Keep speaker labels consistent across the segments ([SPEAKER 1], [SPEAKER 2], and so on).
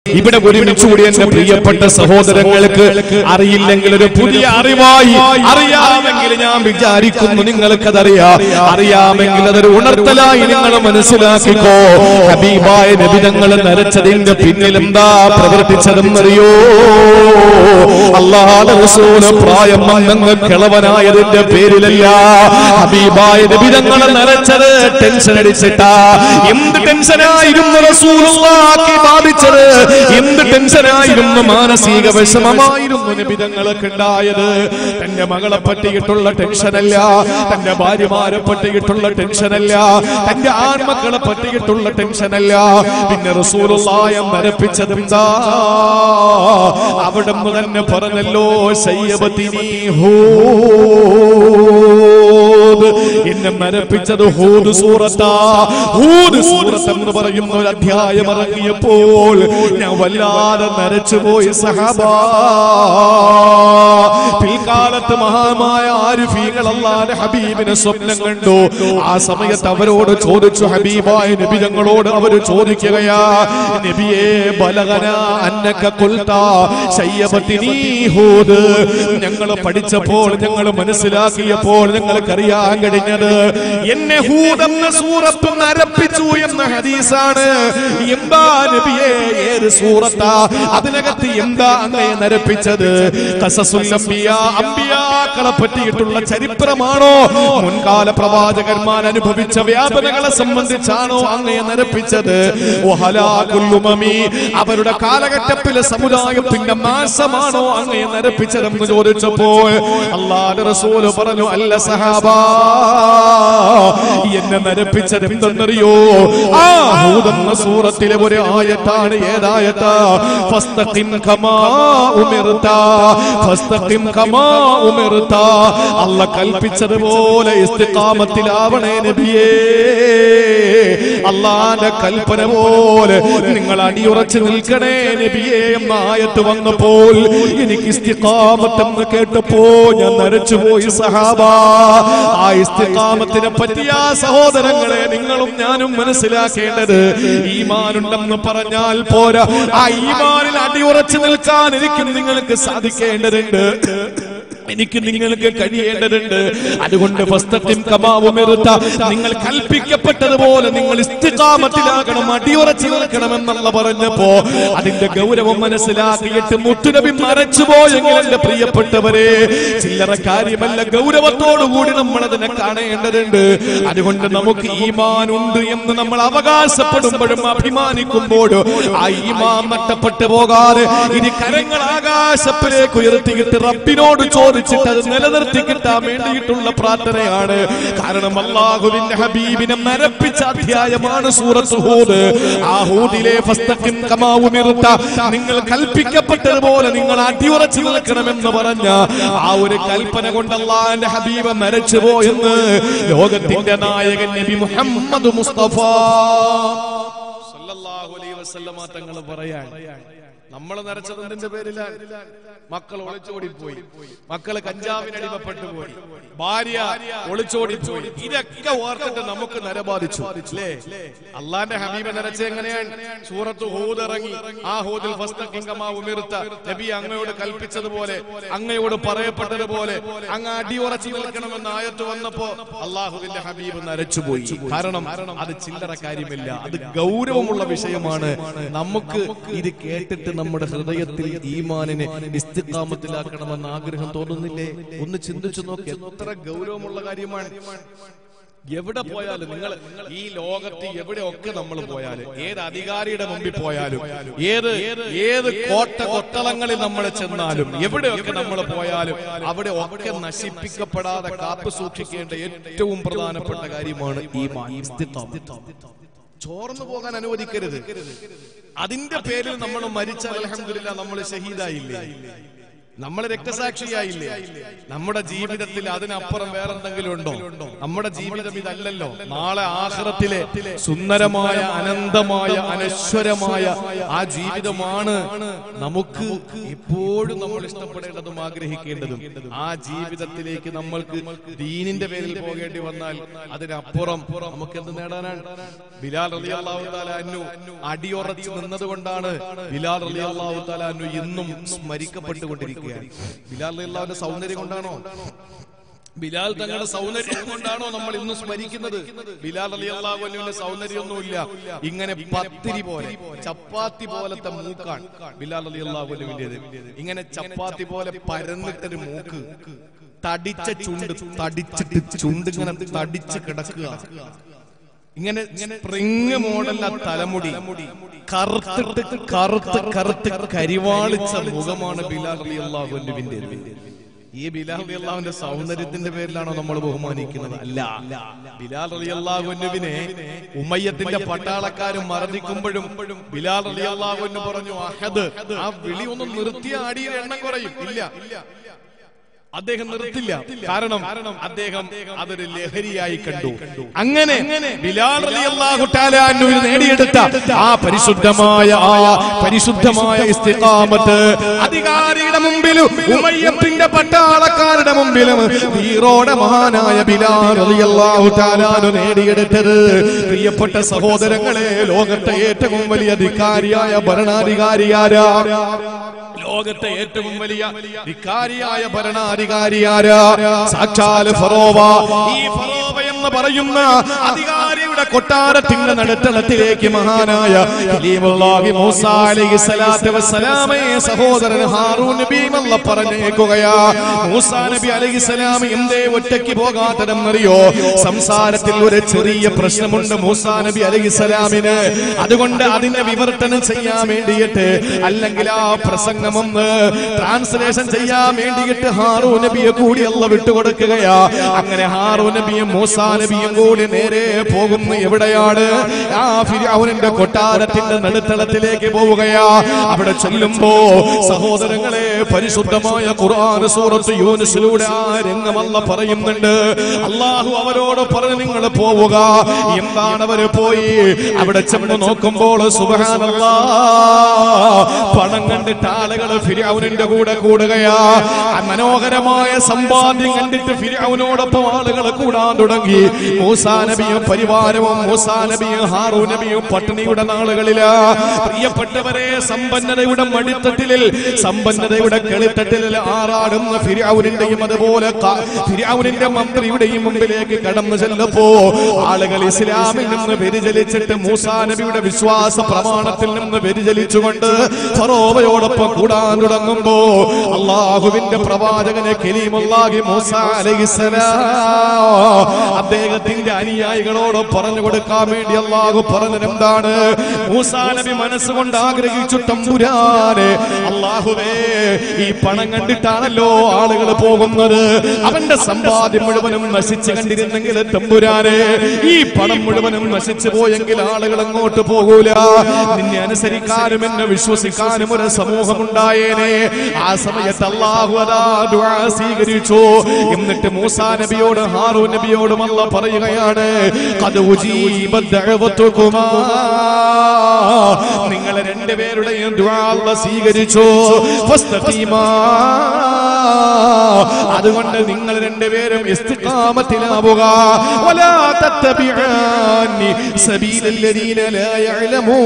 [SPEAKER 1] ഇവിടെ ഒരുമിച്ച് കൂടി എന്റെ പ്രിയപ്പെട്ട സഹോദരങ്ങൾക്ക് അറിയില്ലെങ്കിൽ ഒരു പുതിയ അറിവായി അറിയാമെങ്കിൽ ഞാൻ വിചാരിക്കുന്നു നിങ്ങൾക്കതറിയാം അറിയാമെങ്കിൽ അതൊരു ഉണർത്തലായി നിങ്ങൾ മനസ്സിലാക്കിക്കോ ഹബീബായ നബിതങ്ങൾ നരച്ചതിന്റെ പിന്നിൽ എന്താ പ്രവർത്തിച്ചതെന്നറിയോ അള്ളാഹുവിന്റെ റസൂല് പ്രായം വന്നങ്ങ് കിളവനായതിന്റെ പേരിലല്ല ഹബീബായ നബിതങ്ങൾ നരച്ചത് ടെൻഷൻ അടിച്ചിട്ടാ എന്ത് ടെൻഷനായിരുന്നു റസൂലുള്ളാഹി ബാധിച്ചത് എന്ത് ടെൻഷനായിരുന്നു മാനസിക വിഷമമായിരുന്നു നബിതങ്ങൾക്ക് ഉണ്ടായത് തന്റെ മകളെ പറ്റിയിട്ടുള്ള ടെൻഷനല്ല തന്റെ ഭാര്യമാരെ പറ്റിയിട്ടുള്ള ടെൻഷനല്ല തന്റെ ആൺമക്കളെ പറ്റിയിട്ടുള്ള ടെൻഷനല്ല പിന്നെ റസൂലുള്ളായ മരപ്പിച്ചത് എന്താ അവിടെ നിന്ന് തന്നെ പറഞ്ഞല്ലോ ശയ്യബത്തിനി ഹൂദ് എന്നെ മരപ്പിച്ചത് ഹൂദ് സൂറത്താ ഹൂദ് സൂറത്ത് എന്ന് പറയുന്ന ഒരു അധ്യായം ഇറങ്ങിയപ്പോൾ ഞാൻ വല്ലാതെ നരച്ചുപോയി സഹബാ പിൽക്കാലത്ത് മഹാമായ ആരുഫീകൾ അല്ലാതെ ഹബീബിനെ സ്വപ്നം കണ്ടു ആ സമയത്ത് അവരോട് ചോദിച്ചു ഹബീബായ നബി ഞങ്ങളോട് അവർ ചോദിക്കുകയാ നബിയെ ബലകന അന്നക കുൽത്ത ശയ്യബത്തിനീ ഹൂദ് ഞങ്ങൾ പഠിച്ചപ്പോൾ ഞങ്ങൾ മനസ്സിലാക്കിയപ്പോൾ ഞങ്ങൾക്കറിയാൻ കഴിഞ്ഞത് എന്നെ ഹൂദ് എന്ന സൂറത്ത് നരപ്പിച്ചു എന്ന ഹദീസാണ് എന്താ നബിയെ ഏത് സൂറത്താ അതിനകത്ത് എന്താ അങ്ങയെ നരപ്പിച്ചത് ഖസസുൽ അംബിയാ അംബിയാക്കളെ പറ്റിയിട്ടുള്ള ചരിത്രമാണോ മുൻകാല പ്രവാചകന്മാർ അനുഭവിച്ച വ്യാപനകളെ സംബന്ധിച്ചാണോ അങ്ങയെ നരപ്പിച്ചത് വഹലാകുല്ലുമമി അവരുടെ കാലഘട്ടത്തിലെ സമുദായത്തിന്റെ നാശമാണോ അങ്ങയെ നരപ്പിച്ചതെന്ന് ചോദിച്ചപ്പോൾ അള്ളാഹുവിന്റെ റസൂല് പറഞ്ഞു അല്ല സഹാബ എന്നെ നരപ്പിച്ചത് എന്തെന്നറിയോ ആ ഹൂദെന്ന സൂറത്തിലെ ഒരു ആയത്താണ് ഏതായത്താ ഫസ്തഖിം കമാ ഉമിർത ഫസ്തഖിം കമാ ഉമിർത അല്ല കൽപ്പിച്ചതുപോലെ ഇസ്തിഖാമത്തിലാവണേ നബിയേ അള്ളാന്റെ കൽപ്പന പോലെ നിങ്ങൾ അടിയുറച്ചു നിൽക്കണേ നബിയേ എന്ന ആയത്ത് വന്നപ്പോൾ എനിക്ക് ഇസ്തിഖാമത്തെന്ന് കേട്ടപ്പോ ഞാൻ നരച്ചുപോയി സഹാബ ആ ഇസ്തിഖാമത്തിനെ പറ്റിയ സഹോദരങ്ങളെ നിങ്ങളും ഞാനും മനസ്സിലാക്കേണ്ടത് ഈമാനുണ്ടെന്ന് പറഞ്ഞാൽ പോരാ ആ ഈമാനിൽ അടിയുറച്ചു നിൽക്കാൻ എനിക്കും നിങ്ങൾക്ക് സാധിക്കേണ്ടതുണ്ട് എനിക്ക് നിങ്ങൾക്ക് കഴിയേണ്ടതുണ്ട് അതുകൊണ്ട് ഫസ്തത്തിൻ കമാവുമെറുത്ത നിങ്ങൾ കൽപ്പിക്കപ്പെട്ടതുപോലെ നിങ്ങൾ ഇസ്തിഖാമത്തിലാകണം അടിയുറച്ചു നിൽക്കണമെന്നുള്ള പറഞ്ഞപ്പോ അതിന്റെ ഗൗരവം മനസ്സിലാക്കിയിട്ട് മുത്തുനബി മറച്ചുപോയെങ്കിൽ എന്റെ പ്രിയപ്പെട്ടവരെ ചില്ലറ കാര്യമല്ല ഗൗരവത്തോടുകൂടി നമ്മൾ അതിനെ കാണേണ്ടതുണ്ട് അതുകൊണ്ട് നമുക്ക് ഈമാനുണ്ട് എന്ന് നമ്മൾ അവകാശപ്പെടുമ്പോഴും അഭിമാനിക്കുമ്പോഴും ആ ഈമാൻ നഷ്ടപ്പെട്ടു പോകാതെ ഇനി കരങ്ങൾ ആകാശത്തിലേക്ക് ഉയർത്തിയിട്ട് റബ്ബിനോട് ചോദിച്ചിട്ട് അത് നിലനിർത്തി കിട്ടാൻ വേണ്ടിയിട്ടുള്ള പ്രാർത്ഥനയാണ് കാരണം അള്ളാഹുവിന്റെ ഹബീബിനെ നരപ്പിച്ച അധ്യായമാണ് സൂറത്ത് ഹൂദ് ആ ഹൂദിലെ ഫസ്തഖിൻ കമാ ഉമിർത നിങ്ങൾ കൽപ്പിക്കപ്പെട്ടതുപോലെ നിങ്ങൾ അടിയുറച്ചു നിൽക്കണമെന്ന് പറഞ്ഞ ആ ഒരു കൽപ്പന കൊണ്ട് അള്ളാഹിന്റെ ഹബീബ് മരച്ചു പോയെന്ന് ലോകത്തിന്റെ നായകൻ നബി മുഹമ്മദ് മുസ്തഫ സല്ലല്ലാഹു അലൈഹി വസല്ലമ തങ്ങൾ പറയാൻ നമ്മൾ നരച്ചത് എന്തിന്റെ പേരിലാണ് മക്കൾ ഒളിച്ചോടിപ്പോയി മക്കള് കഞ്ചാവിനടിമപ്പെട്ടു പോയി ഭാര്യ ഒളിച്ചോടിപ്പോയി ഇതൊക്കെ ഓർത്തിട്ട് നമുക്ക് നരബാധിച്ചു അല്ലേ അള്ളാന്റെ ഹബീബ് നരച്ച എങ്ങനെയാണ് സൂറത്ത് ഹൂദ് ഇറങ്ങി ആ ഹൂദിൽ ഉമിർത്ത നബി അങ്ങയോട് കൽപ്പിച്ചതുപോലെ അങ്ങയോട് പറയപ്പെട്ടതുപോലെ അങ്ങ് അടിയുറച്ചു നിൽക്കണമെന്ന് ആയത്ത് വന്നപ്പോ അള്ളാഹുവിന്റെ ഹബീബ് നരച്ചുപോയി കാരണം അത് ചില്ലറ കാര്യമില്ല അത് ഗൗരവമുള്ള വിഷയമാണ് നമുക്ക് ഇത് കേട്ടിട്ട് നമ്മുടെ ഹൃദയത്തിൽ ഈമാനിനെ ഇസ്തിക്കാമത്തിലാക്കണമെന്ന് ആഗ്രഹം തോന്നുന്നില്ലേ ഒന്ന് ചിന്തിച്ചു നോക്കി എത്ര ഗൗരവമുള്ള കാര്യമാണ് എവിടെ പോയാലും നിങ്ങൾ ഈ ലോകത്ത് എവിടെയൊക്കെ നമ്മൾ പോയാലും ഏത് അധികാരിയുടെ മുമ്പിൽ പോയാലും ഏത് ഏത് കോട്ട കൊത്തളങ്ങളിൽ നമ്മൾ ചെന്നാലും എവിടെയൊക്കെ നമ്മൾ പോയാലും അവിടെ ഒക്കെ നശിപ്പിക്കപ്പെടാതെ കാത്തു സൂക്ഷിക്കേണ്ട ഏറ്റവും പ്രധാനപ്പെട്ട കാര്യമാണ് ഈ ചോർന്നു പോകാൻ അനുവദിക്കരുത് അതിന്റെ പേരിൽ നമ്മൾ മരിച്ചാൽ അലഹമില്ല നമ്മൾ ഷഹീദായില്ലേ നമ്മൾ രക്തസാക്ഷിയായില്ലേ നമ്മുടെ ജീവിതത്തിൽ അതിനപ്പുറം വേറെന്തെങ്കിലും ഉണ്ടോ നമ്മുടെ ജീവിതം ഇതല്ലല്ലോ നാളെ ആഹ്റത്തിലെ സുന്ദരമായ അനന്തമായ അനശ്വരമായ ആ ജീവിതമാണ് നമുക്ക് എപ്പോഴും നമ്മൾ ഇഷ്ടപ്പെടേണ്ടതും ആഗ്രഹിക്കേണ്ടതും ആ ജീവിതത്തിലേക്ക് നമ്മൾക്ക് ദീനിന്റെ പേരിൽ പോകേണ്ടി വന്നാൽ അതിനപ്പുറം നമുക്ക് എന്ത് നേടാനാണ് ബിലാൽ അലി അള്ളാഹു താലാനു അടിയുറച്ച് നിന്നതുകൊണ്ടാണ് ബിലാൽ അലി അള്ളാഹു താലാനു ഇന്നും സ്മരിക്കപ്പെട്ടുകൊണ്ടിരിക്കുകയാണ് ബിലാൽ അലി അള്ളാഹുവിന്റെ സൗന്ദര്യം കൊണ്ടാണോ ബിലാൽ തങ്ങളുടെ സൗന്ദര്യം കൊണ്ടാണോ നമ്മൾ ഇന്ന് സ്മരിക്കുന്നത് ബിലാൽ അലി അള്ളാഹുവിന്റെ സൗന്ദര്യമൊന്നുമില്ല ഇങ്ങനെ പത്തിരി പോലെ ചപ്പാത്തി പോലത്തെ മൂക്കാണ് ബിലാൽ അലി അള്ളാഹുവിന്റേത് ഇങ്ങനെ ചപ്പാത്തി പോലെ പരന്നിട്ടൊരു മൂക്ക് തടിച്ച ചുണ്ട് തടിച്ചിട്ട് ചുണ്ട് ഇങ്ങനെ തടിച്ച് കിടക്കുക ഇങ്ങനെ സ്പ്രിങ് മോഡൽ ആ തലമുടി കറുത്തിട്ട് കറുത്ത് കറുത്ത് കരിവാളിച്ച മുഖമാണ് ബിലാൽ അലി അള്ളാഹുവിന്റെ ഈ ബിലാൽ അലി അള്ളാഹുവിന്റെ സൗന്ദര്യത്തിന്റെ പേരിലാണോ നമ്മൾ ബഹുമാനിക്കുന്നത് അല്ല ബിലാൽ അലി അള്ളാഹുവിനെ ഉമയ്യത്തിന്റെ പട്ടാളക്കാരും മർദ്ദിക്കുമ്പോഴും ബിലാൽ അലി അള്ളാഹുവിന് പറഞ്ഞു അഹദ് ആ വിളി ഒന്ന് നിർത്തിയ അടിയുടെ എണ്ണം കുറയും ഇല്ല അദ്ദേഹം നിർത്തില്ല കാരണം അദ്ദേഹം അതൊരു ലഹരിയായി കണ്ടു അങ്ങനെ ബിലാൽ റളിയല്ലാഹു തആല അൻഹു നേടിയെടുത്ത ആ പരിശുദ്ധമായ ആ പരിശുദ്ധമായ ഇസ്തിഖാമത്ത് അധികാരിയുടെ മുമ്പിലും ഉമയ്യത്തിന്റെ പട്ടാളക്കാരുടെ മുമ്പിലും വീറോടെ മഹാനായ ബിലാൽ റളിയല്ലാഹു തആല അൻഹു നേടിയെടുത്തത് പ്രിയപ്പെട്ട സഹോദരങ്ങളെ ലോകത്തെ ഏറ്റവും വലിയ അധികാരിയായ ഭരണാധികാരിയാരാ ലോകത്തെ ഏറ്റവും വലിയ ധിക്കാരിയായ ഭരണാധികാരിയാരാ സാക്ഷാൽ ഫറോവ ഈ ഫറോവ എന്ന് പറയുന്ന അധികാരിയുടെ കൊട്ടാരത്തിന്റെ നടുത്തളത്തിലേക്ക് മഹാനായ ഖലീമുല്ലാഹി മൂസ അലൈഹി സ്വലാത്തു വസ്സലാമയെ സഹോദരൻ ഹാറൂൻ നബി എന്നുള്ള പറഞ്ഞേക്കുകയാ മൂസ നബി അലൈഹി സ്വലാം എന്തേ ഒറ്റയ്ക്ക് പോകാത്തതെന്നറിയോ സംസാരത്തിൽ ഒരു ചെറിയ പ്രശ്നമുണ്ട് മൂസ നബി അലൈഹി സ്വലാമിന് അതുകൊണ്ട് അതിനെ വിവർത്തനം ചെയ്യാൻ വേണ്ടിയിട്ട് അല്ലെങ്കിൽ ആ പ്രസംഗം ഒന്ന് ട്രാൻസ്ലേഷൻ ചെയ്യാൻ വേണ്ടിയിട്ട് ഹാറൂ നബിയെ കൂടി അല്ല വിട്ടുകൊടുക്കുകയാ അങ്ങനെ ഹാറൂ നബിയും മൂസാ നബിയും കൂടി നേരെ പോകുന്നു എവിടെയാണ് ആ ഫിരൗനിന്റെ കൊട്ടാരത്തിന്റെ നടുത്തളത്തിലേക്ക് പോവുകയാ അവിടെ ചെല്ലുമ്പോ സഹോദരങ്ങളെ പരിശുദ്ധമായ ഖുർആൻ സൂറത്ത് യൂനുസിലൂടെ ആ രംഗമല്ല പറയുന്നുണ്ട് അള്ളാഹു അവരോട് പറഞ്ഞു നിങ്ങൾ പോവുക എന്താണ് അവര് പോയി അവിടെ ചെന്ന് നോക്കുമ്പോൾ സുബഹാനല്ലാ പണം കണ്ടിട്ട് ആളുകൾ ഫിരൗനിന്റെ കൂടെ കൂടുകയാ ആ മനോഹരമായ സമ്പാദ്യം കണ്ടിട്ട് ഫിരൗനോടൊപ്പം ആളുകൾ കൂടാൻ തുടങ്ങി മൂസാ നബിയും പരിവാരവും മൂസാ നബിയും ഹാറൂ നബിയും പട്ടിണിയുടെ നാളുകളില് പ്രിയപ്പെട്ടവരെ സമ്പന്നതയുടെ മടിത്തട്ടിലിൽ സമ്പന്നതയുടെ കളിത്തട്ടിലിൽ ആറാടുന്ന ഫിരൗനിന്റെയും അതുപോലെ ക- ഫിരൗനിന്റെ മന്ത്രിയുടെയും മുമ്പിലേക്ക് കടന്നു ചെല്ലപ്പോ ആളുകൾ ഇസ്ലാമിൽ നിന്ന് വ്യതിചലിച്ചിട്ട് മൂസാ നബിയുടെ വിശ്വാസ പ്രമാണത്തിൽ നിന്ന് വ്യതിചലിച്ചുകൊണ്ട് ഫറോവയോടൊപ്പം കൂടാൻ തുടങ്ങുമ്പോ അള്ളാഹുവിന്റെ പ്രവാചകനെ കലീമുല്ലാഹി മൂസ അലൈഹിസ്സലാം അദ്ദേഹത്തിന്റെ അനുയായികളോട് പറഞ്ഞു കൊടുക്കാൻ വേണ്ടി അള്ളാഹു പറഞ്ഞത് എന്താണ് മൂസാ നബി മനസ്സുകൊണ്ട് ആഗ്രഹിച്ചു തമ്പുരാനെ അള്ളാഹുവേ ഈ പണം കണ്ടിട്ടാണല്ലോ ആളുകൾ പോകുന്നത് അവന്റെ സമ്പാദ്യം മുഴുവനും നശിച്ചു കണ്ടിരുന്നെങ്കിൽ തമ്പുരാനെ ഈ പണം മുഴുവനും നശിച്ചു പോയെങ്കിൽ ആളുകൾ അങ്ങോട്ട് പോകൂല നിന്നെ അനുസരിക്കാനും എന്നെ വിശ്വസിക്കാനും ഒരു സമൂഹം ഉണ്ടായേനെ ആ സമയത്ത് അള്ളാഹു അതാ ദുആ സ്വീകരിച്ചു എന്നിട്ട് മൂസാ നബിയോട് ഹാറൂ നബിയോടും അല്ല പറയുകയാണ് "ഖദ് ഉജീബത് ദഅവതുകുമാ." നിങ്ങളെ രണ്ടുപേരുടെയും ദുആ അല്ലാഹ് സ്വീകരിച്ചു ഫസ്തഖീമാ. അതുകൊണ്ട് നിങ്ങൾ രണ്ടുപേരും ഇസ്തിഖാമത്തിലാവുക വലാ തത്തബിആനി സബീലല്ലദീന ലാ യഅലമൂ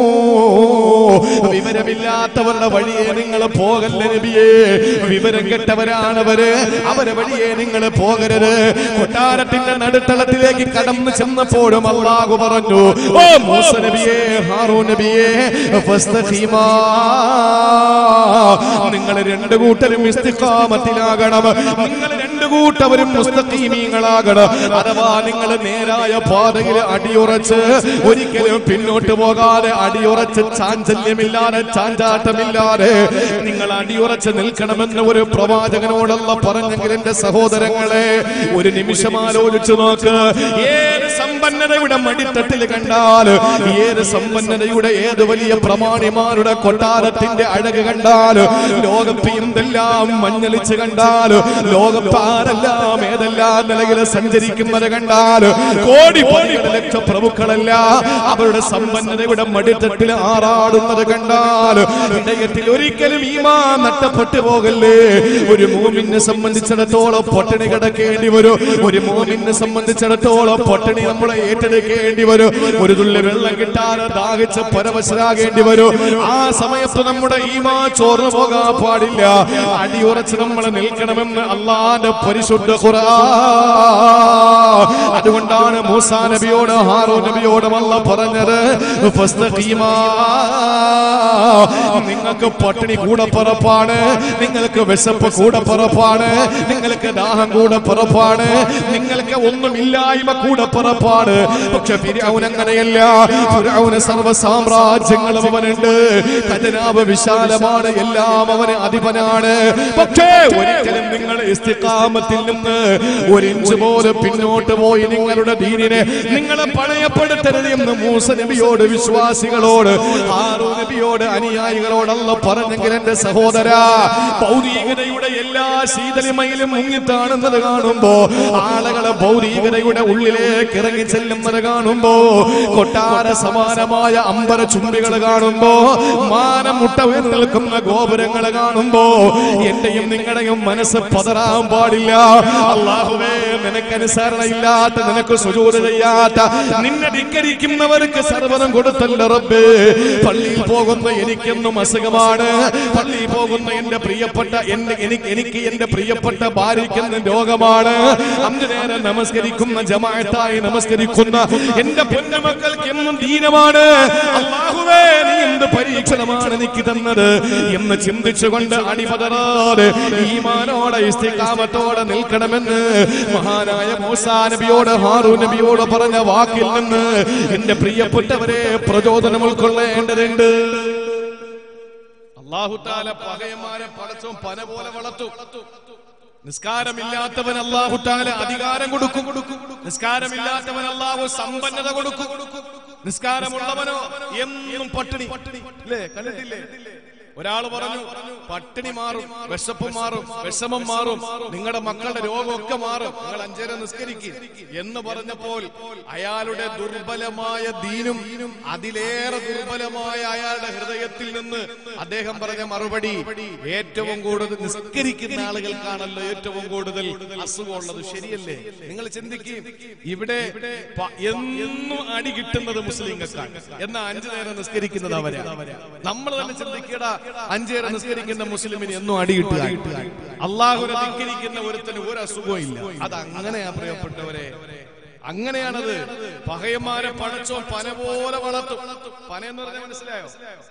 [SPEAKER 1] വിവരമില്ലാത്തവരുടെ വഴിയെ നിങ്ങൾ പോകല്ല നബിയേ വിവരം കെട്ടവരാണവര് അവരെ വഴിയെ നിങ്ങൾ പോകരുത് കൊട്ടാരത്തിന്റെ നടുത്തളത്തിലേക്ക് കടന്നു ചെന്നപ്പോഴും അള്ളാഹു പറഞ്ഞു ഓ മൂസ നബിയേ ഹാറൂ നബിയേ ഫസ്തഖീമാ. നിങ്ങൾ രണ്ടു കൂട്ടരും ഇസ്തിഖാമത്തിലാകണം നിങ്ങൾ രണ്ടു കൂട്ടവരും മുസ്തഖീമീങ്ങളാകണം അഥവാ നിങ്ങൾ നേരായ പാതയിൽ അടിയുറച്ച് ഒരിക്കലും പിന്നോട്ട് പോകാതെ അടിയുറച്ച് ചാഞ്ചല്യമില്ലാതെ ചാഞ്ചാട്ടമില്ലാതെ നിങ്ങൾ അടിയുറച്ച് നിൽക്കണമെന്ന് ഒരു പ്രവാചകനോടല്ല പറഞ്ഞെങ്കിൽ എന്റെ സഹോദരങ്ങളെ ഒരു നിമിഷം ആലോചിച്ചു നോക്ക് ഏത് സമ്പന്നതയുടെ മടിത്തട്ടിൽ കണ്ടാൽ ഏത് സമ്പന്നതയുടെ ഏത് വലിയ പ്രമാണിമാരുടെ കൊട്ടാരത്തിന്റെ അഴക് കണ്ടാൽ ലോകത്ത് എന്തെല്ലാം മഞ്ഞളിച്ച് കണ്ടാൽ ലോകത്ത് ആരെല്ലാം ഏതെല്ലാം നിലയിൽ സഞ്ചരിക്കുന്നത് കണ്ടാൽ കോടി കോടിയുടെ ലക്ഷ പ്രമുഖളല്ല അവരുടെ സമ്പന്നതയുടെ മടിത്തട്ടിൽ ആറാടുന്നത് കണ്ടാൽ ഹൃദയത്തിൽ ഒരിക്കലും ഈമാ നഷ്ടപ്പെട്ടു പോകല്ലേ ഒരു മൂമിനെ സംബന്ധിച്ചിടത്തോളം പൊട്ടണി കിടക്കേണ്ടി വരും ഒരു മൂമിനെ സംബന്ധിച്ചിടത്തോളം പൊട്ടണി നമ്മളെ ഏറ്റെടുക്കേണ്ടി വരും ഒരു തുള്ളി വെള്ളം കിട്ടാതെ ദാഹിച്ച് പരവശരാകേണ്ടി വരും ആ സമയത്ത് നമ്മുടെ ഈമാ ചോർന്നു പോകാൻ പാടില്ല അടിയുറച്ച് നമ്മൾ നിൽക്കണമെന്ന് അള്ളാന്റെ പരിശുദ്ധ ഖുർആൻ അതുകൊണ്ടാണ് മൂസാ നബിയോട് ഹാറൂ നബിയോടും അല്ല പറഞ്ഞത് ഫസ്തഖീമാ. നിങ്ങൾക്ക് പട്ടിണി കൂടെ പുറപ്പാണ് നിങ്ങൾക്ക് വിശപ്പ് കൂടെ പുറപ്പാണ് നിങ്ങൾക്ക് ദാഹം കൂടെ പുറപ്പാണ് നിങ്ങൾക്ക് ഒന്നുമില്ലായ്മ കൂടെ പുറപ്പാണ് പക്ഷെ ഫിരൗൻ അങ്ങനെയല്ല ഫിരൗന് സർവ്വ സാമ്രാജ്യങ്ങളും അവനുണ്ട് ഖജനാവ് വിശാലമാണ് എല്ലാം അവന് അധിപനാണ് പക്ഷേ ഒരിക്കലും നിങ്ങൾ ഇസ്തിഖാമത്തിൽ നിന്ന് ഒരു ഇഞ്ച് പോലും പിന്നോട്ട് പോയി നിങ്ങളുടെ ദീനിനെ നിങ്ങളെ പണയപ്പെടുത്തരുത് എന്ന് മൂസ നബിയോട് വിശ്വാസികളോട് ഹാറൂ നബിയോട് അനുയായികളോടല്ല പറഞ്ഞെങ്കിൽ എന്റെ സഹോദര ഭൗതികതയുടെ എല്ലാ ശീതളിമയിലും മുങ്ങിത്താണുന്നത് കാണുമ്പോ ആളുകളെ ഭൗതികതയുടെ ഉള്ളിലേക്ക് ഇറങ്ങി ചെല്ലുന്നത് കാണുമ്പോ കൊട്ടാര സമാനമായ അമ്പര ചുംബികൾ കാണുമ്പോ മാനം മുട്ട ഉയർന്നു നിൽക്കുന്ന ഗോപുരങ്ങൾ കാണുമ്പോ എന്റെയും നിങ്ങളുടെയും മനസ്സ് പതറാൻ പാടില്ല അള്ളാഹുവേ നിനക്ക് അനുസരണയില്ലാത്ത നിനക്ക് സുജൂത് ചെയ്യാത്ത നിന്നെ ധിക്കരിക്കുന്നവർക്ക് സർവ്വതം കൊടുത്തല്ല റബ്ബേ പള്ളിയിൽ പോകുന്ന എനിക്കെന്നും അസുഖമാണ് പള്ളിയിൽ പോകുന്ന എന്റെ പ്രിയപ്പെട്ട എന്റെ എനിക്ക് എനിക്ക് എന്റെ പ്രിയപ്പെട്ട ഭാര്യയ്ക്കെന്നും രോഗമാണ് അഞ്ചു നേരം നമസ്കരിക്കുന്ന ജമാഅത്തായി നമസ്കരിക്കുന്ന എന്റെ പൊന്നുമക്കൾക്ക് എന്നും ദീനമാണ് അള്ളാഹുവേ നീ എന്ത് പരീക്ഷണമാണ് എനിക്ക് തന്നത് എന്ന് ചിന്തിച്ചുകൊണ്ട് അടിപതറാതെ ഈമാനോടെ ഇസ്തികാമത്തോടെ നിൽക്കണമെന്ന് മഹാനായ മൂസാ നബിയോട് ഹാറൂ നബിയോട് പറഞ്ഞ വാക്കിൽ നിന്ന് എന്റെ പ്രിയപ്പെട്ടവരെ പ്രചോദനം ഉൾക്കൊള്ളേണ്ടതുണ്ട് അള്ളാഹുത്താല പകയന്മാരെ പടച്ചും പന പോലെ വളർത്തു നിസ്കാരമില്ലാത്തവൻ അള്ളാഹുത്താല അധികാരം കൊടുക്കും നിസ്കാരമില്ലാത്തവൻ അള്ളാഹു സമ്പന്നത കൊടുക്കും നിസ്കാരമുള്ളവനോ എന്നും പട്ടിണി അല്ലേ കണ്ടിട്ടില്ലേ ഒരാൾ പറഞ്ഞു പട്ടിണി മാറും വിശപ്പ് മാറും വിഷമം മാറും നിങ്ങളുടെ മക്കളുടെ രോഗമൊക്കെ മാറും നിങ്ങൾ അഞ്ചേരം നിസ്കരിക്കും എന്ന് പറഞ്ഞപ്പോൾ അയാളുടെ ദുർബലമായ ദീനും അതിലേറെ ദുർബലമായ അയാളുടെ ഹൃദയത്തിൽ നിന്ന് അദ്ദേഹം പറഞ്ഞ മറുപടി ഏറ്റവും കൂടുതൽ നിസ്കരിക്കുന്ന ആളുകൾക്കാണല്ലോ ഏറ്റവും കൂടുതൽ അസുഖമുള്ളത് ശരിയല്ലേ നിങ്ങൾ ചിന്തിക്കും ഇവിടെ പ- എന്നും അടി കിട്ടുന്നത് മുസ്ലിങ്ങൾക്കാണ് എന്നാ അഞ്ചു നേരം നിസ്കരിക്കുന്നത് അവരാ നമ്മൾ തന്നെ ചിന്തിക്കടാ അഞ്ചു നേരം നിസ്കരിക്കുന്ന മുസ്ലിമിന് എന്നും അടി കിട്ടുക അള്ളാഹുനെ ധിക്കരിക്കുന്ന ഒരുത്തിന് ഒരു അസുഖവും ഇല്ല അത് അങ്ങനെയാ പ്രിയപ്പെട്ടവരെ അങ്ങനെയാണത് പകയന്മാരെ പടച്ചോ പന പോലെ വളർത്തും പന എന്ന് പറഞ്ഞാൽ മനസ്സിലായോ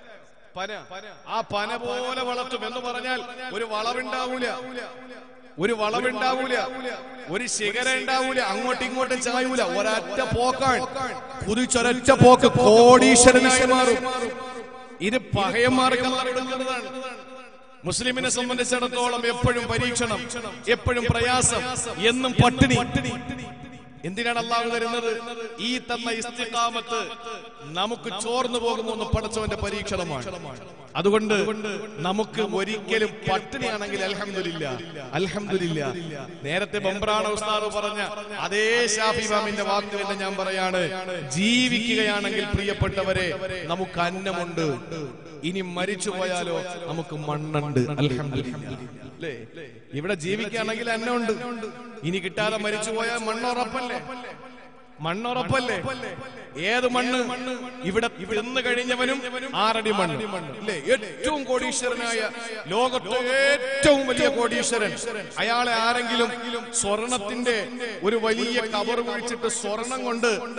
[SPEAKER 1] പന ആ പന പോലെ വളർത്തും എന്ന് പറഞ്ഞാൽ ഒരു വളവുണ്ടാവൂല ഒരു വളവുണ്ടാവൂല ഒരു ശിഖര ഉണ്ടാവൂല അങ്ങോട്ടും ഇങ്ങോട്ടും ചായൂല ഒരൊറ്റ പോക്കാണ് കുതിച്ചൊരൊറ്റ പോക്ക് കോടീശ്വരനായി മാറും ഇത് പകയന്മാർക്ക് അല്ലാഹ് കൊടുക്കുന്നതാണ് മുസ്ലിമിനെ സംബന്ധിച്ചിടത്തോളം എപ്പോഴും പരീക്ഷണം എപ്പോഴും പ്രയാസം എന്നും പട്ടിണി എന്തിനാണ് അള്ളാഹു തരുന്നത് ഈ തന്ന ഇസ്തിഖാമത്ത് നമുക്ക് ചോർന്നു പോകുമോ എന്ന് പടച്ചവന്റെ പരീക്ഷണമാണ് അതുകൊണ്ട് നമുക്ക് ഒരിക്കലും പട്ടിണിയാണെങ്കിൽ അൽഹംദുലില്ല അൽഹംദുലില്ല നേരത്തെ ബംബ്രാണ ഉസ്താദ് പറഞ്ഞ അതേ ഷാഫി മാമിന്റെ വാക്ക് തന്നെ ഞാൻ പറയാണ് ജീവിക്കുകയാണെങ്കിൽ പ്രിയപ്പെട്ടവരെ നമുക്ക് അന്നമുണ്ട് ഇനി മരിച്ചു പോയാലോ നമുക്ക് മണ്ണുണ്ട് അൽഹംദുലില്ലാ അല്ലേ ഇവിടെ ജീവിക്കുകയാണെങ്കിൽ അന്നമുണ്ട് ഇനി കിട്ടാതെ മരിച്ചു പോയാൽ മണ്ണുറപ്പല്ലേ മണ്ണുറപ്പല്ലേ ഏത് മണ്ണ് ഇവിടെ ഇന്ന് കഴിഞ്ഞവനും ആറടി മണ്ണ് അല്ലേ ഏറ്റവും കോടീശ്വരനായ ലോകത്തെ ഏറ്റവും വലിയ കോടീശ്വരൻ അയാളെ ആരെങ്കിലും സ്വർണത്തിന്റെ ഒരു വലിയ കവർ കുഴിച്ചിട്ട് സ്വർണം കൊണ്ട്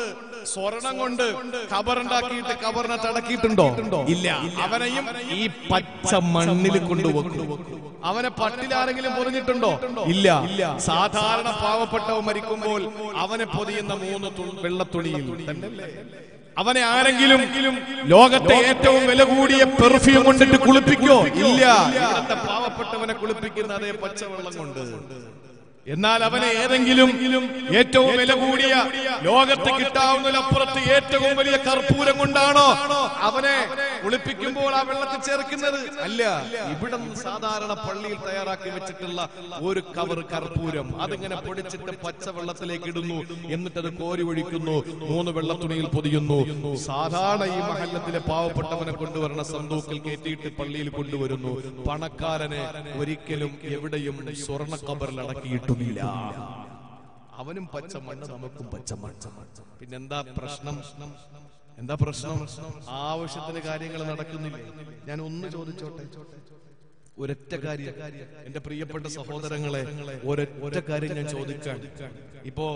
[SPEAKER 1] സ്വർണം കൊണ്ട് കബറുണ്ടാക്കിയിട്ട് കബറിനെ തടക്കിയിട്ടുണ്ടോ ഇല്ല അവനെയും ഈ പച്ച മണ്ണിൽ കൊണ്ടുവെക്കും അവനെ പട്ടിലാരെങ്കിലും പൊതിഞ്ഞിട്ടുണ്ടോ ഇല്ല സാധാരണ പാവപ്പെട്ടവൻ മരിക്കുമ്പോൾ അവനെ പൊതിയുന്ന മൂന്ന് തു- വെള്ളത്തുണിയിൽ തന്നെയല്ലേ അവനെ ആരെങ്കിലും ലോകത്തെ ഏറ്റവും വില കൂടിയ പെർഫ്യൂം കൊണ്ടിട്ട് കുളിപ്പിക്കോ ഇല്ല ഇവിടുത്തെ പാവപ്പെട്ടവനെ കുളിപ്പിക്കുന്ന അതേ പച്ചവെള്ളം കൊണ്ട് എന്നാൽ അവനെ ഏതെങ്കിലും ഏറ്റവും വില കൂടിയ ലോകത്ത് കിട്ടാവുന്നതിലപ്പുറത്ത് ഏറ്റവും വലിയ കർപ്പൂരം കൊണ്ടാണോ അവനെ കുളിപ്പിക്കുമ്പോൾ ആ വെള്ളത്തിൽ ചേർക്കുന്നത് അല്ല ഇവിടെ സാധാരണ പള്ളിയിൽ തയ്യാറാക്കി വെച്ചിട്ടുള്ള ഒരു കവർ കർപ്പൂരം അതിങ്ങനെ പൊടിച്ചിട്ട് പച്ച വെള്ളത്തിലേക്ക് ഇടുന്നു എന്നിട്ട് അത് കോരി ഒഴിക്കുന്നു മൂന്ന് വെള്ളത്തുണിയിൽ പൊതിയുന്നു സാധാരണ ഈ മഹല്ലത്തിലെ പാവപ്പെട്ടവനെ കൊണ്ടുവരണ സന്തൂക്കിൽ കയറ്റിയിട്ട് പള്ളിയിൽ കൊണ്ടുവരുന്നു പണക്കാരനെ ഒരിക്കലും എവിടെയും സ്വർണ്ണ കബറിൽ അടക്കിയിട്ടുമില്ല അവനും പച്ച മണ്ണ് നമുക്കും പച്ച മണ്ണ് പിന്നെന്താ പ്രശ്നം എന്താ പ്രശ്നം ആവശ്യത്തിന് കാര്യങ്ങൾ നടക്കുന്നില്ല ഞാൻ ഒന്ന് ചോദിച്ചോട്ടെ ഒരൊറ്റ കാര്യം എന്റെ പ്രിയപ്പെട്ട സഹോദരങ്ങളെ ഒരൊറ്റ കാര്യം ഞാൻ ചോദിക്കാൻ ഇപ്പോ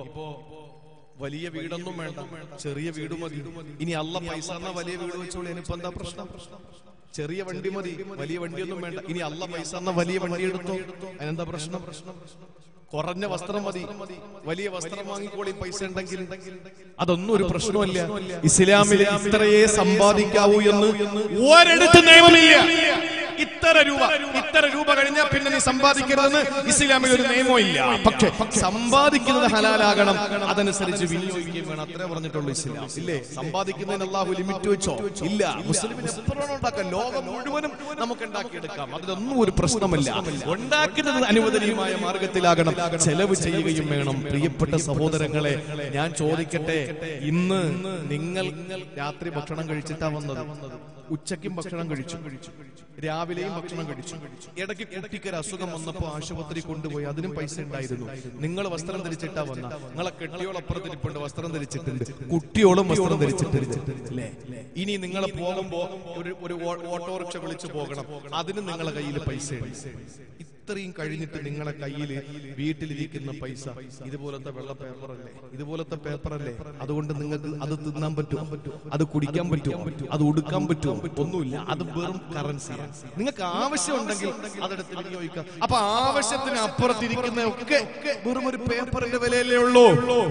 [SPEAKER 1] വലിയ വീടൊന്നും വേണ്ട ചെറിയ വീട് മതി ഇനി അല്ല പൈസ എന്നാ വലിയ വീട് വെച്ചോളൂ ഇനിയിപ്പോ എന്താ പ്രശ്നം ചെറിയ വണ്ടി മതി വലിയ വണ്ടിയൊന്നും വേണ്ട ഇനി അല്ല പൈസ എന്നാ വലിയ വണ്ടി എടുത്തോ അതിനെന്താ പ്രശ്നം കുറഞ്ഞ വസ്ത്രം മതി വലിയ വസ്ത്രം വാങ്ങിക്കോളി പൈസ ഉണ്ടെങ്കിൽ അതൊന്നും ഒരു പ്രശ്നമല്ല ഇസ്ലാമിൽ ഇത്രയേ സമ്പാദിക്കാവൂ എന്ന് ഒരിടത്ത് നിയമമില്ല ഇത്ര രൂപ ഇത്ര രൂപ കഴിഞ്ഞാൽ പിന്നെ നീ സമ്പാദിക്കരുതെന്ന് ഇസ്ലാമിൽ ഒരു നിയമവും ഇല്ല പക്ഷെ സമ്പാദിക്കുന്നത് ഹലാലാകണം അതനുസരിച്ച് വിനിയോഗിക്കുകയും വേണം അത്രേ പറഞ്ഞിട്ടുള്ളൂ ഇസ്ലാം ഇല്ലേ സമ്പാദിക്കുന്നതിന് അള്ളാഹു ലിമിറ്റ് വെച്ചോ ഇല്ല മുസ്ലിമിന് എപ്പോഴാണ് ഉണ്ടാക്കാം ലോകം മുഴുവനും നമുക്ക് ഉണ്ടാക്കിയെടുക്കാം അതിലൊന്നും ഒരു പ്രശ്നമല്ല ഉണ്ടാക്കുന്നത് അനുവദനീയമായ മാർഗത്തിലാകണം ചെലവ് ചെയ്യുകയും വേണം പ്രിയപ്പെട്ട സഹോദരങ്ങളെ ഞാൻ ചോദിക്കട്ടെ ഇന്ന് നിങ്ങൾ രാത്രി ഭക്ഷണം കഴിച്ചിട്ടാ വന്നത് ഉച്ചയ്ക്കും ഭക്ഷണം കഴിച്ചു രാവിലെയും ഭക്ഷണം കഴിച്ചു ഇടയ്ക്ക് കുട്ടിക്കൊരു അസുഖം വന്നപ്പോ ആശുപത്രി കൊണ്ടുപോയി അതിനും പൈസ ഉണ്ടായിരുന്നു നിങ്ങൾ വസ്ത്രം ധരിച്ചിട്ടാ വന്ന നിങ്ങളെ കെട്ടിയോളപ്പുറത്തിരിപ്പുണ്ട് വസ്ത്രം ധരിച്ചിട്ടുണ്ട് കുട്ടിയോളും വസ്ത്രം ധരിച്ചിട്ടുണ്ട് അല്ലേ ഇനി നിങ്ങൾ പോകുമ്പോ ഒരു ഒരു ഓ- ഓട്ടോറിക്ഷ വിളിച്ചു പോകണം അതിന് നിങ്ങളെ കയ്യിൽ പൈസ ഇത്രയും കഴിഞ്ഞിട്ട് നിങ്ങളെ കയ്യിൽ വീട്ടിലിരിക്കുന്ന പൈസ ഇതുപോലത്തെ വെള്ള പേപ്പറല്ലേ ഇതുപോലത്തെ പേപ്പറല്ലേ അതുകൊണ്ട് നിങ്ങൾക്ക് അത് തിന്നാൻ പറ്റും അത് കുടിക്കാൻ പറ്റും അത് ഉടുക്കാൻ പറ്റും ഒന്നുമില്ല അത് വെറും കറൻസിയാണ് നിങ്ങൾക്ക് ആവശ്യമുണ്ടെങ്കിൽ അതെടുത്ത് വിനിയോഗിക്കാം അപ്പൊ ആവശ്യത്തിന് അപ്പുറത്തിരിക്കുന്ന ഒക്കെ വെറും ഒരു പേപ്പറിന്റെ വിലയല്ലേ ഉള്ളൂ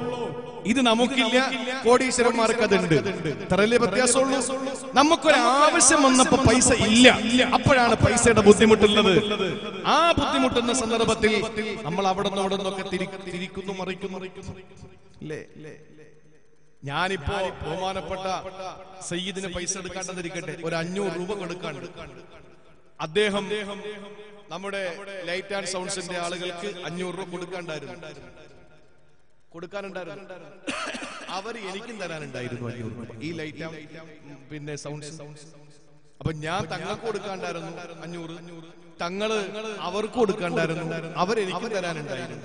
[SPEAKER 1] ഇത് നമുക്കില്ല കോടീശ്വരന്മാർക്ക് അതുണ്ട് ഇത്രയല്ലേ വ്യത്യാസമുള്ളൂ നമുക്കൊരു ആവശ്യം വന്നപ്പോ പൈസ ഇല്ല അപ്പോഴാണ് പൈസയുടെ ബുദ്ധിമുട്ടുള്ളത് ആ ബുദ്ധിമുട്ടുന്ന സന്ദർഭത്തിൽ നമ്മൾ അവിടെ നിന്ന് അവിടെ നിന്നൊക്കെ തിരി- തിരിക്കുന്നു മറിക്കുന്നു അല്ലേ ഞാനിപ്പോ ബഹുമാനപ്പെട്ട സയ്യിദിന് പൈസ എടുക്കാണ്ടതിരിക്കട്ടെ ഒരു അഞ്ഞൂറ് രൂപ കൊടുക്കാണ്ട് അദ്ദേഹം നമ്മുടെ ലൈറ്റ് ആൻഡ് സൗണ്ട്സിന്റെ ആളുകൾക്ക് അഞ്ഞൂറ് രൂപ കൊടുക്കാണ്ടായിരുന്നു കൊടുക്കാനുണ്ടായിരുന്നു അവർ എനിക്കും തരാനുണ്ടായിരുന്നു അഞ്ഞൂറ് രൂപ ഈ ലൈറ്റ് ആൻഡ് പിന്നെ സൗണ്ട്സ് അപ്പൊ ഞാൻ തങ്ങൾക്ക് കൊടുക്കാണ്ടായിരുന്നു അഞ്ഞൂറ് തങ്ങള് അവർക്ക് കൊടുക്കാണ്ടായിരുന്നു അവരെനിക്കും തരാനുണ്ടായിരുന്നു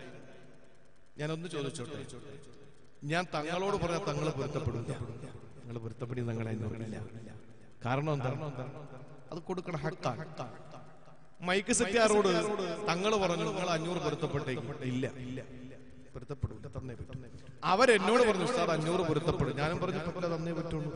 [SPEAKER 1] ഞാനൊന്ന് ചോദിച്ചോട്ടെ ഞാൻ തങ്ങളോട് പറഞ്ഞ തങ്ങളെ പൊരുത്തപ്പെടില്ല നിങ്ങൾ പൊരുത്തപ്പെടി തങ്ങളെ എന്ന് പറഞ്ഞില്ല കാരണം എന്താ അത് കൊടുക്കണ ഹക്കാണ് മൈക്ക് സെറ്റാറോട് തങ്ങൾ പറഞ്ഞു നിങ്ങൾ അഞ്ഞൂറ് പൊരുത്തപ്പെട്ടേക്ക് ഇല്ല ഇല്ല പൊരുത്തപ്പെടില്ല തന്നേ പറ്റും അവരെന്നോട് പറഞ്ഞു ഉസ്താദ് അഞ്ഞൂറ് പൊരുത്തപ്പെടും ഞാനും പറഞ്ഞു പറ്റില്ല തന്നേ പറ്റുള്ളൂ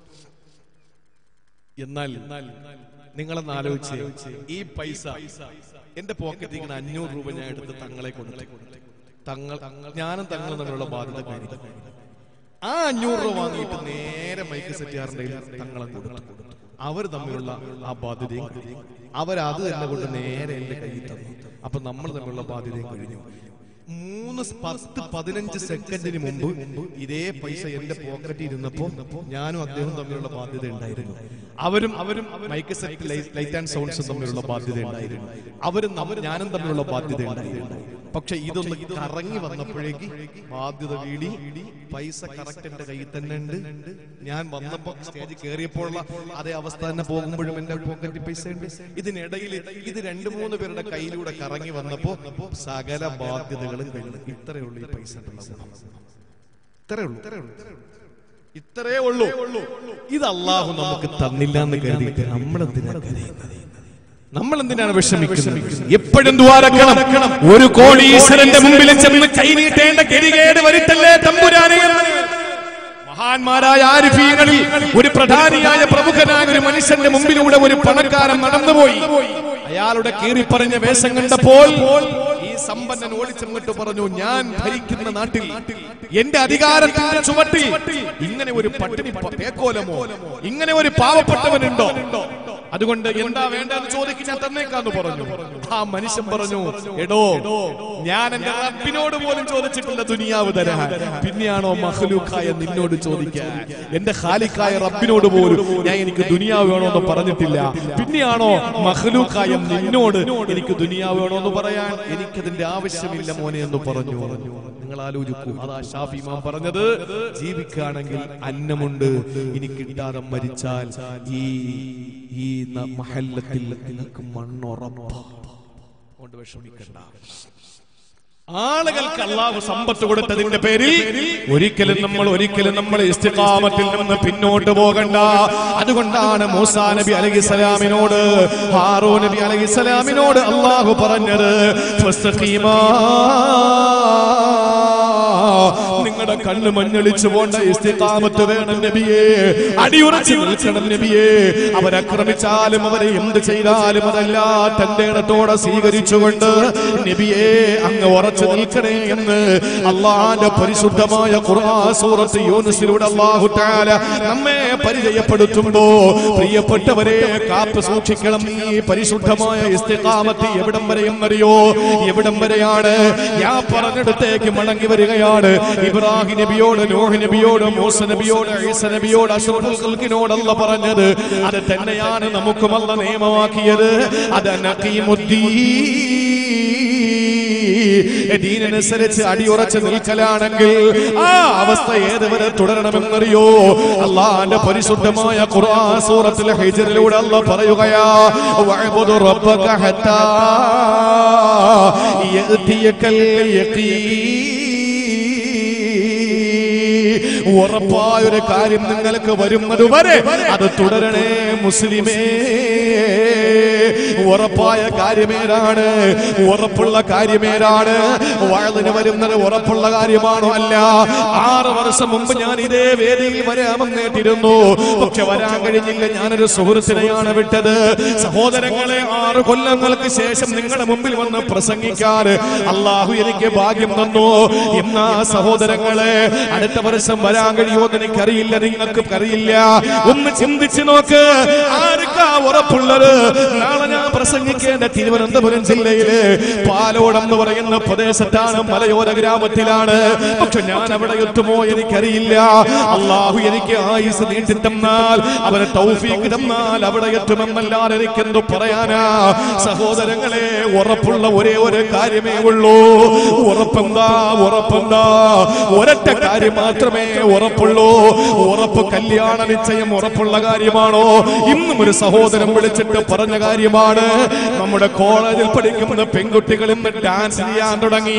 [SPEAKER 1] എന്നാൽ നിങ്ങളെന്ന് ആലോചിച്ച് ഈ പൈസ എന്റെ പോക്കറ്റിൽ ഇങ്ങനെ അഞ്ഞൂറ് രൂപ ഞാൻ എടുത്ത് തങ്ങളെ കൊടുത്തു തങ്ങൾ ഞാനും തങ്ങളും തമ്മിലുള്ള ബാധ്യത കഴിഞ്ഞു ആ അഞ്ഞൂറ് രൂപ വാങ്ങിയിട്ട് നേരെ മൈക്ക് സെറ്റുകാരന്റെ തങ്ങളെ കൊടുത്തു അവർ തമ്മിലുള്ള ആ ബാധ്യതയും കഴിഞ്ഞു അവരത് തന്നെ കൊണ്ട് നേരെ എന്റെ കയ്യിൽ തന്നു അപ്പൊ നമ്മൾ തമ്മിലുള്ള ബാധ്യതയും കഴിഞ്ഞു മൂന്ന് സ് പത്ത് പതിനഞ്ച് സെക്കൻഡിന് മുമ്പ് ഇതേ പൈസ എന്റെ പോക്കറ്റിൽ ഇരുന്നപ്പോ ഞാനും അദ്ദേഹവും തമ്മിലുള്ള ബാധ്യത ഉണ്ടായിരുന്നു അവരും അവരും മൈക്ക് സെറ്റ് ലൈറ്റ് ആൻഡ് സൗണ്ട്സും തമ്മിലുള്ള ബാധ്യത ഉണ്ടായിരുന്നു അവരും നമ്മ- ഞാനും തമ്മിലുള്ള ബാധ്യത ഉണ്ടായിരുന്നു പക്ഷെ ഇതൊന്ന് കറങ്ങി വന്നപ്പോഴേക്ക് ബാധ്യത വീടി പൈസ കറക്റ്റ് എന്റെ കയ്യിൽ തന്നെ ഉണ്ട് ഞാൻ വന്നപ്പോ സ്റ്റേജിൽ കയറിയപ്പോഴുള്ള അതേ അവസ്ഥ തന്നെ പോകുമ്പോഴും എന്റെ പോക്കറ്റിൽ പൈസ ഉണ്ട് ഇതിനിടയിൽ ഇത് രണ്ടു മൂന്ന് പേരുടെ കയ്യിലൂടെ കറങ്ങി വന്നപ്പോ സകല ബാധ്യതകളും കഴിഞ്ഞു ഇത്രയേ ഉള്ളൂ ഈ പൈസ ഇത്രയേ ഉള്ളൂ ഇത്രയേ ഉള്ളൂ ഇത് അള്ളാഹു നമുക്ക് തന്നില്ല എന്ന് കരുതിയിട്ട് നമ്മളെന്തിനാ കരയുന്നത് നമ്മൾ എന്തിനാണ് വിഷമിക്കുന്നത് എപ്പോഴും ദ്വാരക്കണം ഒരു കോടീശ്വരന്റെ മുമ്പിൽ ചെന്ന് കൈനീട്ടേണ്ട ഗതികേട് വരുത്തല്ലേ തമ്പുരാനെ എന്ന് മഹാന്മാരായ ആരിഫീങ്ങളിൽ ഒരു പ്രധാനിയായ പ്രമുഖനായ ഒരു മനുഷ്യന്റെ മുമ്പിലൂടെ ഒരു പണക്കാരൻ നടന്നുപോയി അയാളുടെ കീറിപ്പറഞ്ഞ വേഷം കണ്ടപ്പോൾ ഈ സമ്പന്നൻ ഓടിച്ചെന്നിട്ട് പറഞ്ഞു ഞാൻ ഭരിക്കുന്ന നാട്ടിൽ എന്റെ അധികാരത്തിന്റെ ചുവട്ടിൽ ഇങ്ങനെ ഒരു പട്ടിണി പ- പേക്കോലമോ ഇങ്ങനെ ഒരു പാവപ്പെട്ടവനുണ്ടോ അതുകൊണ്ട് എന്താ വേണ്ടതെന്ന് ചോദിക്കും ഞാൻ തന്നേക്കാന്ന് പറഞ്ഞു ആ മനുഷ്യൻ പറഞ്ഞു എടോ ഞാൻ എന്റെ റബ്ബിനോട് പോലും ചോദിച്ചിട്ടില്ല ദുനിയാവ് തരാൻ പിന്നെയാണോ മഹലൂക്കായ നിന്നോട് ചോദിക്കാൻ എന്റെ ഖാലിക്കായ റബ്ബിനോട് പോലും ഞാൻ എനിക്ക് ദുനിയാവ് വേണോന്ന് പറഞ്ഞിട്ടില്ല പിന്നെയാണോ മഹലൂക്കായ നിന്നോട് എനിക്ക് ദുനിയാവ് വേണോന്ന് പറയാൻ എനിക്കതിന്റെ ആവശ്യമില്ല മോനെ എന്ന് പറഞ്ഞു നിങ്ങൾ ആലോചിക്കൂ അതാ ഷാഫി ഇമാം പറഞ്ഞത് ജീവിക്കുകയാണെങ്കിൽ അന്നമുണ്ട് ഇനി കിട്ടാതെ മരിച്ചാൽ ഈ ഈ ന- മഹല്ലത്തിൽ നിനക്ക് മണ്ണുറപ്പ കൊണ്ട് വിഷമിക്കണ്ട ആളുകൾക്ക് അള്ളാഹു സമ്പത്ത് കൊടുത്തതിന്റെ പേരിൽ ഒരിക്കലും നമ്മൾ ഒരിക്കലും നമ്മൾ ഇസ്തിഖാമത്തിൽ നിന്ന് പിന്നോട്ട് പോകണ്ട അതുകൊണ്ടാണ് മൂസാ നബി അലൈഹിസ്സലാമിനോട് ഹാറൂ നബി അലൈഹിസ്സലാമിനോട് അള്ളാഹു പറഞ്ഞത് ഫസ്തഖീമാ നിങ്ങളുടെ കണ്ണ് മഞ്ഞളിച്ചു പോണ്ട ഇസ്തിഖാമത്ത് വേണം നബിയേ അടിയുറച്ചു നിൽക്കണം നബിയേ അവരക്രമിച്ചാലും അവരെ എന്ത് ചെയ്താലും അതല്ല തന്റെ ഇടത്തോടെ സ്വീകരിച്ചുകൊണ്ട് നബിയേ അങ്ങ് ഉറച്ചു നിൽക്കണേ എന്ന് അള്ളാന്റെ പരിശുദ്ധമായ ഖുർആൻ സൂറത്ത് യൂനുസിലൂടെ അല്ലാഹു തആല നമ്മെ പരിചയപ്പെടുത്തുമ്പോ പ്രിയപ്പെട്ടവരെ കാത്തു സൂക്ഷിക്കണം ഈ പരിശുദ്ധമായ ഇസ്തിഖാമത്ത് എവിടം വരെയെന്നറിയോ എവിടം വരെയാണ് ഞാൻ പറഞ്ഞിടത്തേക്ക് മടങ്ങി വരികയാണ് ഇബ്രാഹിം നബിയോട് നോഹ് നബിയോട് മൂസ നബിയോട് ഈസ നബിയോട് അഷ്റഫുൽ ഖൽഖിനോടല്ല പറഞ്ഞത് അത് തന്നെയാണ് നമുക്കുമല്ല നിയമമാക്കിയത് അത് ദീനനുസരിച്ച് അടിയുറച്ച് നിൽക്കലാണെങ്കിൽ ആ അവസ്ഥ ഏതുവരെ തുടരണമെന്നറിയോ അള്ളാന്റെ പരിശുദ്ധമായ ഖുർആൻ സൂറത്തിൽ ഹിജറിലൂടെ അല്ല പറയുകയാ വഅബ്ദു റബ്ബക ഹത്താ യഅതിയകൽ യഖീൻ ഉറപ്പായൊരു കാര്യം നിങ്ങൾക്ക് വരുന്നത് വരെ അത് തുടരണേ മുസ്ലിമേ ഉറപ്പായ കാര്യമേതാണ് ഉറപ്പുള്ള കാര്യമേതാണ് വഴുതിന് വരുന്നത് ഉറപ്പുള്ള കാര്യമാണോ അല്ല ആറ് വർഷം മുമ്പ് ഞാൻ ഇതേ വേദിയിൽ വരാമെന്നേറ്റിരുന്നു പക്ഷെ വരാൻ കഴിഞ്ഞില്ല ഞാനൊരു സുഹൃത്തിനെയാണ് വിട്ടത് സഹോദരങ്ങളെ ആറ് കൊല്ലങ്ങൾക്ക് ശേഷം നിങ്ങളുടെ മുമ്പിൽ വന്ന് പ്രസംഗിക്കാൻ അള്ളാഹു എനിക്ക് ഭാഗ്യം തന്നു എന്നാ സഹോദരങ്ങളെ അടുത്ത വർഷം വരാൻ കഴിയുമെന്ന് എനിക്കറിയില്ല നിങ്ങൾക്ക് അറിയില്ല ഒന്ന് ചിന്തിച്ചു നോക്ക് ആർക്കാ ഉറപ്പുള്ളത് നാളെ ഞാൻ പ്രസംഗിക്കേണ്ട തിരുവനന്തപുരം ജില്ലയില് പാലോടെന്ന് പറയുന്ന പ്രദേശത്താണ് മലയോര ഗ്രാമത്തിലാണ് പക്ഷെ ഞാൻ അവിടെ എത്തുമോ എനിക്കറിയില്ല അള്ളാഹു എനിക്ക് ആയുസ് നീട്ടി തന്നാൽ അവരെ തൗഫീഖ് തന്നാൽ അവിടെ എത്തുമെന്നല്ലാതെ എനിക്കെന്തു പറയാനാ സഹോദരങ്ങളെ ഉറപ്പുള്ള ഒരേ ഒരു കാര്യമേ ഉള്ളൂ ഉറപ്പെന്താ ഉറപ്പെന്താ ഒരൊറ്റ കാര്യം മാത്രമേ ഉറപ്പുള്ളൂ ഉറപ്പ് കല്യാണ നിശ്ചയം ഉറപ്പുള്ള കാര്യമാണോ ഇന്നും ഒരു സഹോദരൻ വിളിച്ചിട്ട് പറഞ്ഞ കാര്യമാണ് നമ്മുടെ കോളേജിൽ പഠിക്കുന്ന പെൺകുട്ടികൾ ഇന്ന് ഡാൻസ് ചെയ്യാൻ തുടങ്ങി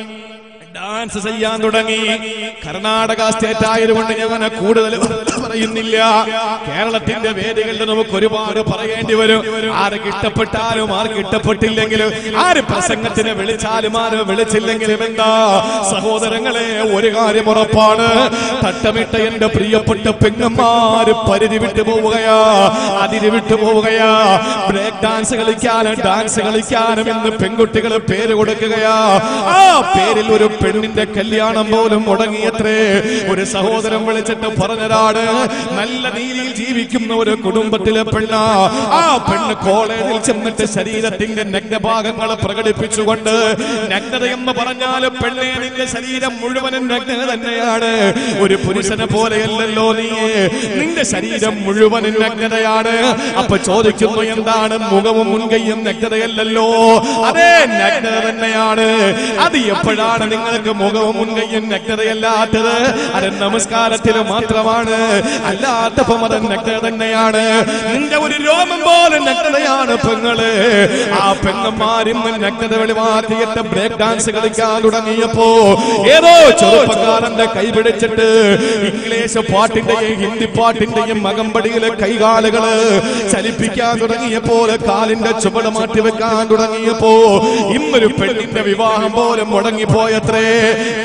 [SPEAKER 1] ഡാൻസ് ചെയ്യാൻ തുടങ്ങി കർണാടക സ്റ്റേറ്റ് ആയതുകൊണ്ട് ഞാൻ കൂടുതൽ പറയുന്നില്ല കേരളത്തിന്റെ വേദികളിൽ നമുക്ക് ഒരുപാട് പറയേണ്ടി വരും ആർക്ക് ഇഷ്ടപ്പെട്ടാലും ആർക്ക് ഇഷ്ടപ്പെട്ടില്ലെങ്കിലും ആര് പ്രസംഗത്തിന് വിളിച്ചാലും ആര് വിളിച്ചില്ലെങ്കിലും എന്താ സഹോദരങ്ങളെ ഒരു കാര്യം ഉറപ്പാണ് തട്ടമിട്ട എന്റെ പ്രിയപ്പെട്ട പെങ്ങന്മാര് പരിധി വിട്ടു പോവുകയാ അതിര് വിട്ടു പോവുകയാ ബ്രേക്ക് ഡാൻസ് കളിക്കാനും ഡാൻസ് കളിക്കാനും ഇന്ന് പെൺകുട്ടികൾ പേര് കൊടുക്കുകയാ ആ പേരിൽ ഒരു പെണ്ണിന്റെ കല്യാണം പോലും മുടങ്ങിയത്രേ ഒരു സഹോദരൻ വിളിച്ചിട്ട് പറഞ്ഞതാണ് നല്ല രീതിയിൽ ജീവിക്കുന്ന ഒരു കുടുംബത്തിലെ പെണ്ണ ആ പെണ്ണ് കോളേജിൽ ചെന്നിട്ട് ശരീരത്തിന്റെ നഗ്നഭാഗങ്ങൾ പ്രകടിപ്പിച്ചുകൊണ്ട് നഗ്നത എന്ന് പറഞ്ഞാൽ പെണ്ണെ നിന്റെ ശരീരം മുഴുവനും നഗ്നത തന്നെയാണ് ഒരു പുരുഷനെ പോലെയല്ലല്ലോ നീ നിന്റെ ശരീരം മുഴുവനും നഗ്നതയാണ് അപ്പൊ ചോദിക്കുന്നു എന്താണ് മുഖവും മുൻകൈയും നഗ്നതയല്ലല്ലോ അതേ നഗ്നത തന്നെയാണ് അത് എപ്പോഴാണ് നിങ്ങൾക്ക് മുഖവും മുൻകൈയും നഗ്നതയല്ലാത്തത് അത് നമസ്കാരത്തിൽ മാത്രമാണ് അല്ലാത്തപ്പം അത് നഗ്നത തന്നെയാണ് നിന്റെ ഒരു രോമം പോലെ നഗ്നതയാണ് പെങ്ങള് ആ പെങ്ങന്മാരിന്ന് നഗ്നത വെളിവാക്കിയിട്ട് ബ്രേക്ക് ഡാൻസ് കളിക്കാൻ തുടങ്ങിയപ്പോ ഏതോ ചെറുപ്പക്കാരന്റെ കൈ പിടിച്ചിട്ട് ഇംഗ്ലീഷ് പാട്ടിന്റെയും ഹിന്ദി പാട്ടിന്റെയും മകമ്പടിയിലെ കൈകാലുകള് ചലിപ്പിക്കാൻ തുടങ്ങിയപ്പോൾ കാലിന്റെ ചുവട് മാറ്റി വെക്കാൻ തുടങ്ങിയപ്പോ ഇന്നൊരു പെണ്ണിന്റെ വിവാഹം പോലും മുടങ്ങിപ്പോയത്രേ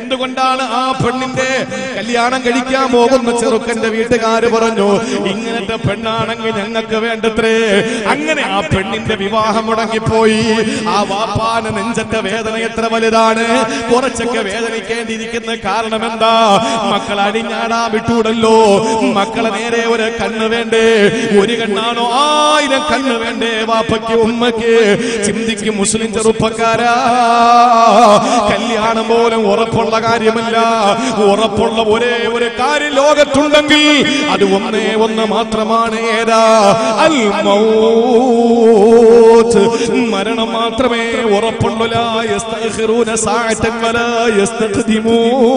[SPEAKER 1] എന്തുകൊണ്ടാണ് ആ പെണ്ണിന്റെ കല്യാണം കഴിക്കാൻ പോകുന്ന ചെറുക്കന്റെ വീട്ടുകാര് പറഞ്ഞു ഇങ്ങനത്തെ പെണ്ണാണെങ്കിൽ ഞങ്ങൾക്ക് വേണ്ടത്രേ അങ്ങനെ ആ പെണ്ണിന്റെ വിവാഹം മുടങ്ങിപ്പോയി ആ വാപ്പാന നെഞ്ചത്തെ വേദന എത്ര വലുതാണ് കുറച്ചൊക്കെ വേദനിക്കേണ്ടിയിരിക്കുന്ന കാരണം എന്താ മക്കൾ അടിഞ്ഞാടാ വിട്ടൂടല്ലോ മക്കളെ നേരെ ഒരു കണ്ണ് വേണ്ടേ ഒരു കണ്ണാണോ ആയിരം കണ്ണ് വേണ്ടേ വാപ്പയ്ക്ക് ഉമ്മയ്ക്ക് ചിന്തിക്കും മുസ്ലിം ചെറുപ്പക്കാരാ കല്യാണം പോലും ഉറപ്പുള്ള കാര്യമല്ല ഉറപ്പുള്ള ഒരേ ഒരു കാര്യം ലോകത്തുണ്ടെങ്കിൽ അത് ഒന്നേ ഒന്ന് മാത്രമാണ് ഏതാ അൽ മൗത്ത് മരണം മാത്രമേ ഉറപ്പുള്ളൂ ലാ യസ്തഖിറൂന സാഅതൻ വലാ യസ്തഖ്ദിമൂ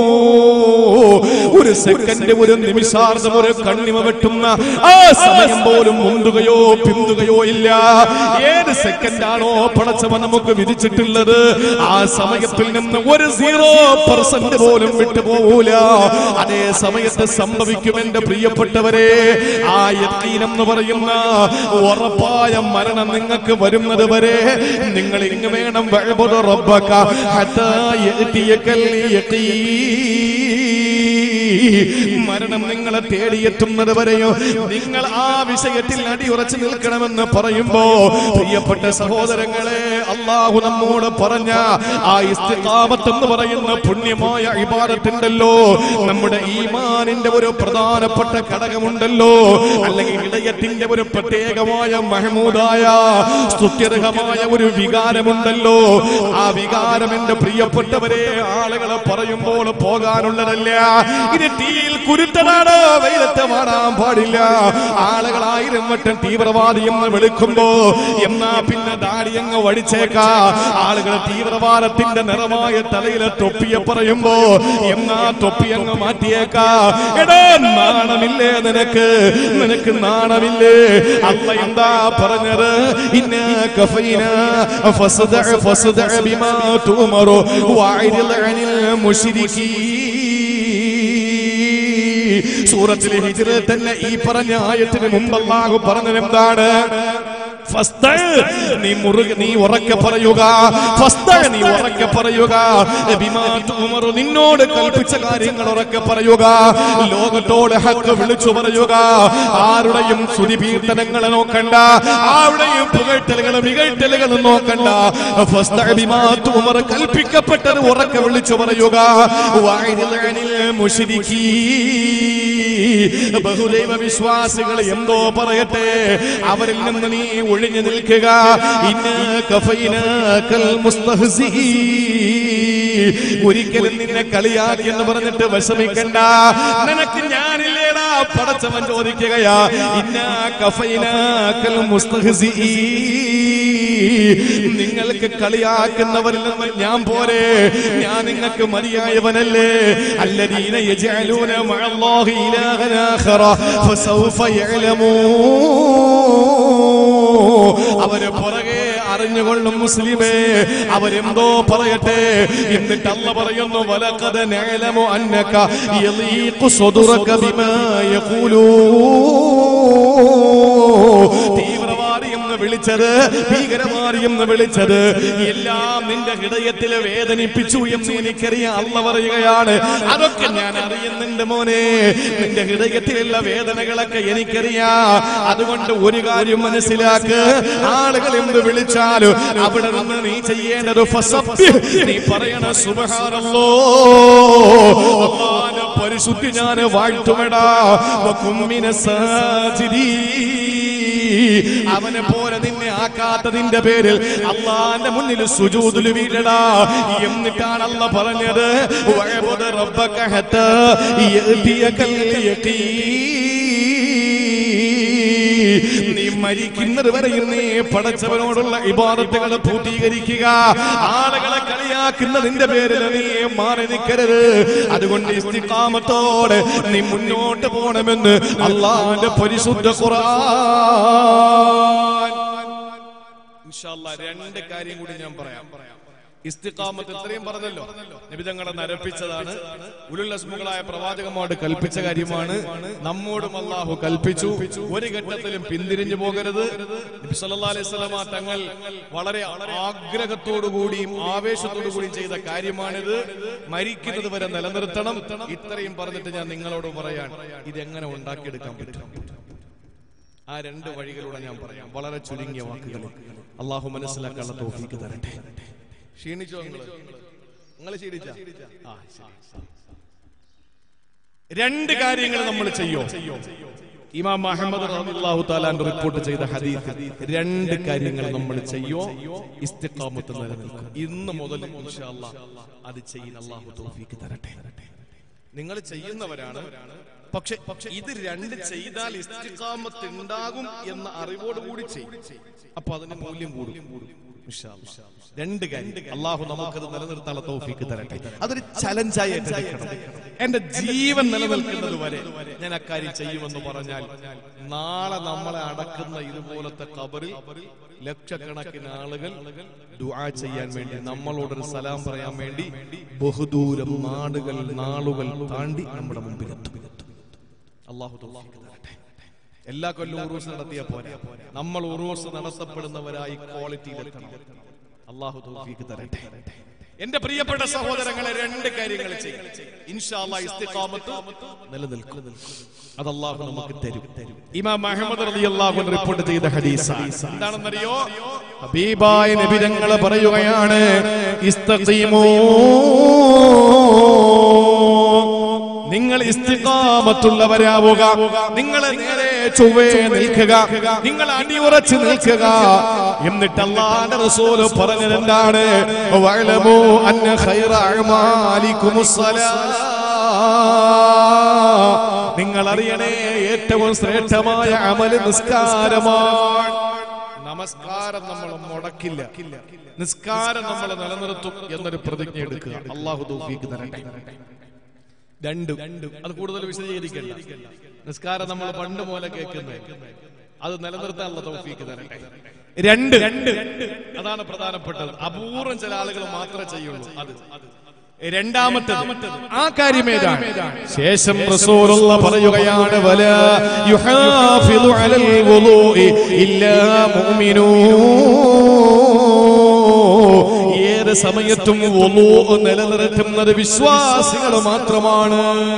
[SPEAKER 1] ഒരു സെക്കൻഡ് ഒരു നിമിഷാർദ്ധം ഒരു കണ്ണിമ വെട്ടുന്ന ആ സമയം പോലും മുന്തുകയോ പിന്തുകയോ ഇല്ല ഏത് സെക്കൻഡാണോ പടച്ചവ നമുക്ക് വിധിച്ചിട്ടുള്ളത് ആ സമയത്തിൽ നിന്ന് ഒരു സീറോ പെർസെന്റ് പോലും വിട്ടുപോകൂല അതേ സമയത്ത് സംഭവിക്കും എന്റെ പ്രിയപ്പെട്ടവരെ ആ യത്തീൻ എന്ന് പറയുന്ന ഉറപ്പായ മരണം നിങ്ങൾക്ക് വരുന്നത് വരെ നിങ്ങൾ ഇങ്ങ് വേണം വഅ്ബുദു റബ്ബക ഹത്താ യഅതിയകൽ യഖീൻ മരണം നിങ്ങളെ തേടിയെത്തുന്നത് വരെയോ നിങ്ങൾ ആ വിഷയത്തിൽ അടിയുറച്ചു നിൽക്കണമെന്ന് പറയുമ്പോ പ്രിയപ്പെട്ട സഹോദരങ്ങളെ അള്ളാഹു നമ്മോട് പറഞ്ഞ ആ ഇസ്തിഖാമത്ത് എന്ന് പറയുന്ന പുണ്യമായ ഇബാദത്തുണ്ടല്ലോ നമ്മുടെ ഈമാനിന്റെ ഒരു പ്രധാനപ്പെട്ട ഘടകമുണ്ടല്ലോ അല്ലെങ്കിൽ ഇടയത്തിന്റെ ഒരു പ്രത്യേകമായ മഹമൂദായ സ്തുത്യർഹമായ ഒരു വികാരമുണ്ടല്ലോ ആ വികാരം എന്റെ പ്രിയപ്പെട്ടവരെ ആളുകളെ പറയുമ്പോൾ പോകാനുള്ളതല്ല ഇത് തീയിൽ കുരുത്തനാണ് വെയിലത്ത് മാറാൻ പാടില്ല ആളുകളായിരം വട്ടം തീവ്രവാദി എന്ന് വിളിക്കുമ്പോ എന്നാ പിന്നെ ദാടി അങ്ങ് വടിച്ചേക്കാ ആളുകൾ തീവ്രവാദത്തിന്റെ നിറമായ തലയിലെ തൊപ്പിയെ പറയുമ്പോ എന്നാ തൊപ്പി അങ്ങ് മാറ്റിയേക്കാ എടാ നാണമില്ലേ നിനക്ക് നിനക്ക് നാണമില്ലേ അല്ല എന്താ പറഞ്ഞത് ഇന്ന കഫൈന ഫസ്ദ ഫസ്ദ ബിമാ തുമറു വഅരിൽ അനിൽ മുശ്രിക്കീൻ സൂറത്തിലെ ഹിജ്റ തന്നെ ഈ പറഞ്ഞ ആയത്തിന് മുമ്പ് അല്ലാഹു പറഞ്ഞത് എന്താണ് ഫസ്ത നീ മുറുക നീ ഉറക്കെ പറയുക ഫസ്ത നീ ഉറക്കെ പറയുക ബിമാ തുമറു നിന്നോട് കൽപ്പിച്ച കാര്യങ്ങൾ ഉറക്കെ പറയുക ലോകത്തോട് ഹക്ക് വിളിച്ചു പറയുക ആരുടെയും സ്തുതിപീർത്തനങ്ങളെ നോക്കണ്ട ആരുടെയും പുകഴ്ത്തലുകൾ മികഴ്ത്തലുകൾ നോക്കണ്ട ഫസ്ത ബിമാ തുമർ കൽപ്പിക്കപ്പെട്ടത് ഉറക്കെ വിളിച്ചു പറയുക വഅരിൽ അനിൽ മുശ്രിക്കീ ബഹുദൈവ വിശ്വാസികൾ എന്തോ പറയട്ടെ അവരിൽ നിന്ന് നീ ഒഴിഞ്ഞു നിൽക്കുക ഇന്ന കഫൈനാക്കൽ മുസ്തഹ്സി ഒരിക്കലും നിന്നെ കളിയാക്കി എന്ന് പറഞ്ഞിട്ട് വിഷമിക്കണ്ട നിനക്ക് ഞാനില്ലേടാ പടച്ചവൻ ചോദിക്കുകയാ ഇന്ന കഫൈനാക്കൽ മുസ്തഹ്സി നിങ്ങൾക്ക് കളിയാക്കുന്നവരിൽ നിന്ന് ഞാൻ പോരെ ഞാൻ നിങ്ങൾക്ക് മതിയായവനല്ലേ അല്ലദീന യജഅലൂന മഅല്ലാഹി ഇലാഹൻ ആഖറ ഫസൗഫ യഅലമൂ അവര് പുറകെ അറിഞ്ഞുകൊള്ളും മുസ്ലിമേ അവരെന്തോ പറയട്ടെ എന്നിട്ട് അല്ല പറയുന്നു വലഖദ നഅലമു അന്നക യളീഖു സദറക ബിമാ യഖൂലൂ തീവ്രവാദി എന്ന് വിളിച്ചത് ഭീകരവാദി എന്ന് വിളിച്ചത് എല്ലാം നിന്റെ ഹൃദയത്തിൽ വേദനിപ്പിച്ചു എന്ന് എനിക്കറിയാം അല്ല പറയുകയാണ് അതൊക്കെ ഞാൻ അറിയുന്നുണ്ട് മോനെ നിന്റെ ഹൃദയത്തിലുള്ള വേദനകളൊക്കെ എനിക്കറിയാം അതുകൊണ്ട് ഒരു കാര്യം മനസ്സിലാക്ക് ആളുകൾ എന്ത് വിളിച്ചാലും അവിടെ നിന്ന് നീ ചെയ്യേണ്ടത് ഫസബ്ബി. നീ പറയണ സുബഹാനല്ലോ അള്ളാന്റെ പരിശുദ്ധി ഞാൻ വാഴ്ത്തുമെടാ വകുമ്മിന സാജിദീ അവനെ പോലെ നിന്നെ ആക്കാത്തതിന്റെ പേരിൽ അള്ളാന്റെ മുന്നിൽ സുജൂദിൽ വീഴടാ എന്നിട്ടാണ് അല്ല പറഞ്ഞത് വഅബുദ് റബ്ബക ഹത്താ യഅതിയകൽ യഖീൻ. നീ മരിക്കുന്നത് വരെയും നീ പടച്ചവനോടുള്ള ഇബാദത്തുകൾ പൂർത്തീകരിക്കുക ആളുകളെ കളിയാക്കുന്നതിന്റെ പേരിൽ നീ മാറി നിൽക്കരുത് അതുകൊണ്ട് ഇസ്തിഖാമത്തോടെ നീ മുന്നോട്ട് പോകണമെന്ന് അള്ളാന്റെ പരിശുദ്ധ ഖുർആൻ ഇൻഷാ അല്ലാ രണ്ട് കാര്യം കൂടി ഞാൻ പറയാം ഇസ്തിഖാമത്ത് ഇത്രയും പറഞ്ഞല്ലോ നിബിതങ്ങളെ നരപ്പിച്ചതാണ് ഉലുല്ലസ്മുകളായ പ്രവാചകന്മാരോട് കൽപ്പിച്ച കാര്യമാണ് നമ്മോടും അള്ളാഹു കൽപ്പിച്ചു ഒരു ഘട്ടത്തിലും പിന്തിരിഞ്ഞു പോകരുത് നബി സല്ലല്ലാഹു അലൈഹി വസല്ലമ തങ്ങൾ വളരെ ആഗ്രഹത്തോടു കൂടിയും ആവേശത്തോടു കൂടിയും ചെയ്ത കാര്യമാണിത് മരിക്കുന്നത് വരെ നിലനിർത്തണം ഇത്രയും പറഞ്ഞിട്ട് ഞാൻ നിങ്ങളോട് പറയാൻ ഇതെങ്ങനെ ഉണ്ടാക്കിയെടുക്കാൻ പറ്റും ആ രണ്ട് വഴികളിലൂടെ ഞാൻ പറയാം വളരെ ചുരുങ്ങിയ വാക്കുകൾ അള്ളാഹു മനസ്സിലാക്കാനുള്ള തോഫീക്ക് തരട്ടെ ക്ഷീണിച്ചോ നിങ്ങള് നിങ്ങൾ ക്ഷീണിച്ച ആ ശരി, ശരി. രണ്ട് കാര്യങ്ങൾ നമ്മൾ ചെയ്യോ ഇമാം അഹമ്മദ് റളിയല്ലാഹു തആലാൻ റിപ്പോർട്ട് ചെയ്ത ഹദീസ് രണ്ട് കാര്യങ്ങൾ നമ്മൾ ചെയ്യോ ഇസ്തിഖാമത്ത് നിലനിൽക്കും ഇന്ന് മുതൽ ഇൻഷാ അല്ലാഹ് അത് ചെയ്യുന്ന അല്ലാഹു തൗഫീക്ക് തരട്ടെ നിങ്ങൾ ചെയ്യുന്നവരാണ് പക്ഷെ പക്ഷെ ഇത് രണ്ട് ചെയ്താൽ ഇസ്തിഖാമത്ത് ഉണ്ടാകും എന്ന അറിവോടുകൂടി ചെയ്യും അപ്പൊ അതിന് മൂല്യം കൂടും ഇൻഷാ അല്ലാഹ്. രണ്ട് കാര്യം അള്ളാഹു നമുക്കത് നിലനിർത്താനുള്ള തൗഫീക്ക് തരട്ടെ അതൊരു ചലഞ്ചായി ഏറ്റെടുക്കണം എന്റെ ജീവൻ നിലനിൽക്കുന്നത് വരെ ഞാൻ അക്കാര്യം ചെയ്യുമെന്ന് പറഞ്ഞാൽ നാളെ നമ്മളെ അടക്കുന്ന ഇതുപോലത്തെ കബറിൽ ലക്ഷക്കണക്കിന് ആളുകൾ ദുആ ചെയ്യാൻ വേണ്ടി നമ്മളോടൊരു സലാം പറയാൻ വേണ്ടി ബഹുദൂരം നാടുകൾ നാളുകൾ താണ്ടി നമ്മുടെ മുമ്പിലെത്തും അള്ളാഹു തൗഫീക്ക് തരട്ടെ എല്ലാ കൊല്ലം ഉറൂസ് നടത്തിയ പോരാ നമ്മൾ ഉറൂസ് നടത്തപ്പെടുന്നവരായി ക്വാളിറ്റിയിലെത്തണം അള്ളാഹു തൗഫീക്ക് തരട്ടെ എന്റെ പ്രിയപ്പെട്ട സഹോദരങ്ങളെ രണ്ട് കാര്യങ്ങൾ ചെയ്യും ഇൻഷാ അല്ലാഹ് ഇസ്തിഖാമത്ത് നിലനിൽക്കും അത് അള്ളാഹു നമുക്ക് തരും ഇമാം അഹമ്മദ് റളിയല്ലാഹു അൻഹു റിപ്പോർട്ട് ചെയ്ത ഹദീസ് എന്താണെന്നറിയോ ഹബീബായ നബി തങ്ങൾ പറയുകയാണ് ഇസ്തഖീമൂ നിങ്ങൾ ഇസ്തിഖാമത്തുള്ളവരാവുക നിങ്ങൾ നേരെ ചൊവ്വേ നിൽക്കുക നിങ്ങൾ അടിയുറച്ച് നിൽക്കുക എന്നിട്ട് അള്ളാന്റെ റസൂല് പറഞ്ഞത് എന്താണ് വഅലമു അന്ന ഖൈറ അഅമാലിക്കുമുസ്സലാ നിങ്ങൾ അറിയണേ ഏറ്റവും ശ്രേഷ്ഠമായ അമല് നിസ്കാരമാണ് നമസ്കാരം നമ്മൾ മുടക്കില്ല നിസ്കാരം നമ്മൾ നിലനിർത്തും എന്നൊരു പ്രതിജ്ഞ എടുക്കുക അള്ളാഹു തൗഫീഖ് തരട്ടെ രണ്ട് അത് കൂടുതൽ വിശദീകരിക്കണ്ട നിസ്കാരം നമ്മൾ പണ്ട് പോലെ കേൾക്കുന്നത് അത് നിലനിർത്താനുള്ള തൗഫീക്ക് തരട്ടെ രണ്ട് രണ്ട് അതാണ് പ്രധാനപ്പെട്ടത് അപൂർവം ചില ആളുകൾ മാത്രമേ ചെയ്യുള്ളൂ അത് രണ്ടാമത്തത് ആ കാര്യം ഏതാണ് ശേഷം റസൂലുള്ള പറയുകയാണ് വല യുഹാഫിദു അലൽ വുളൂഇ ഇല്ലാ മുഅ്മിനൂൻ ഏത് സമയത്തും വുളൂ നിലനിർത്തുന്നത് വിശ്വാസികൾ മാത്രമാണ്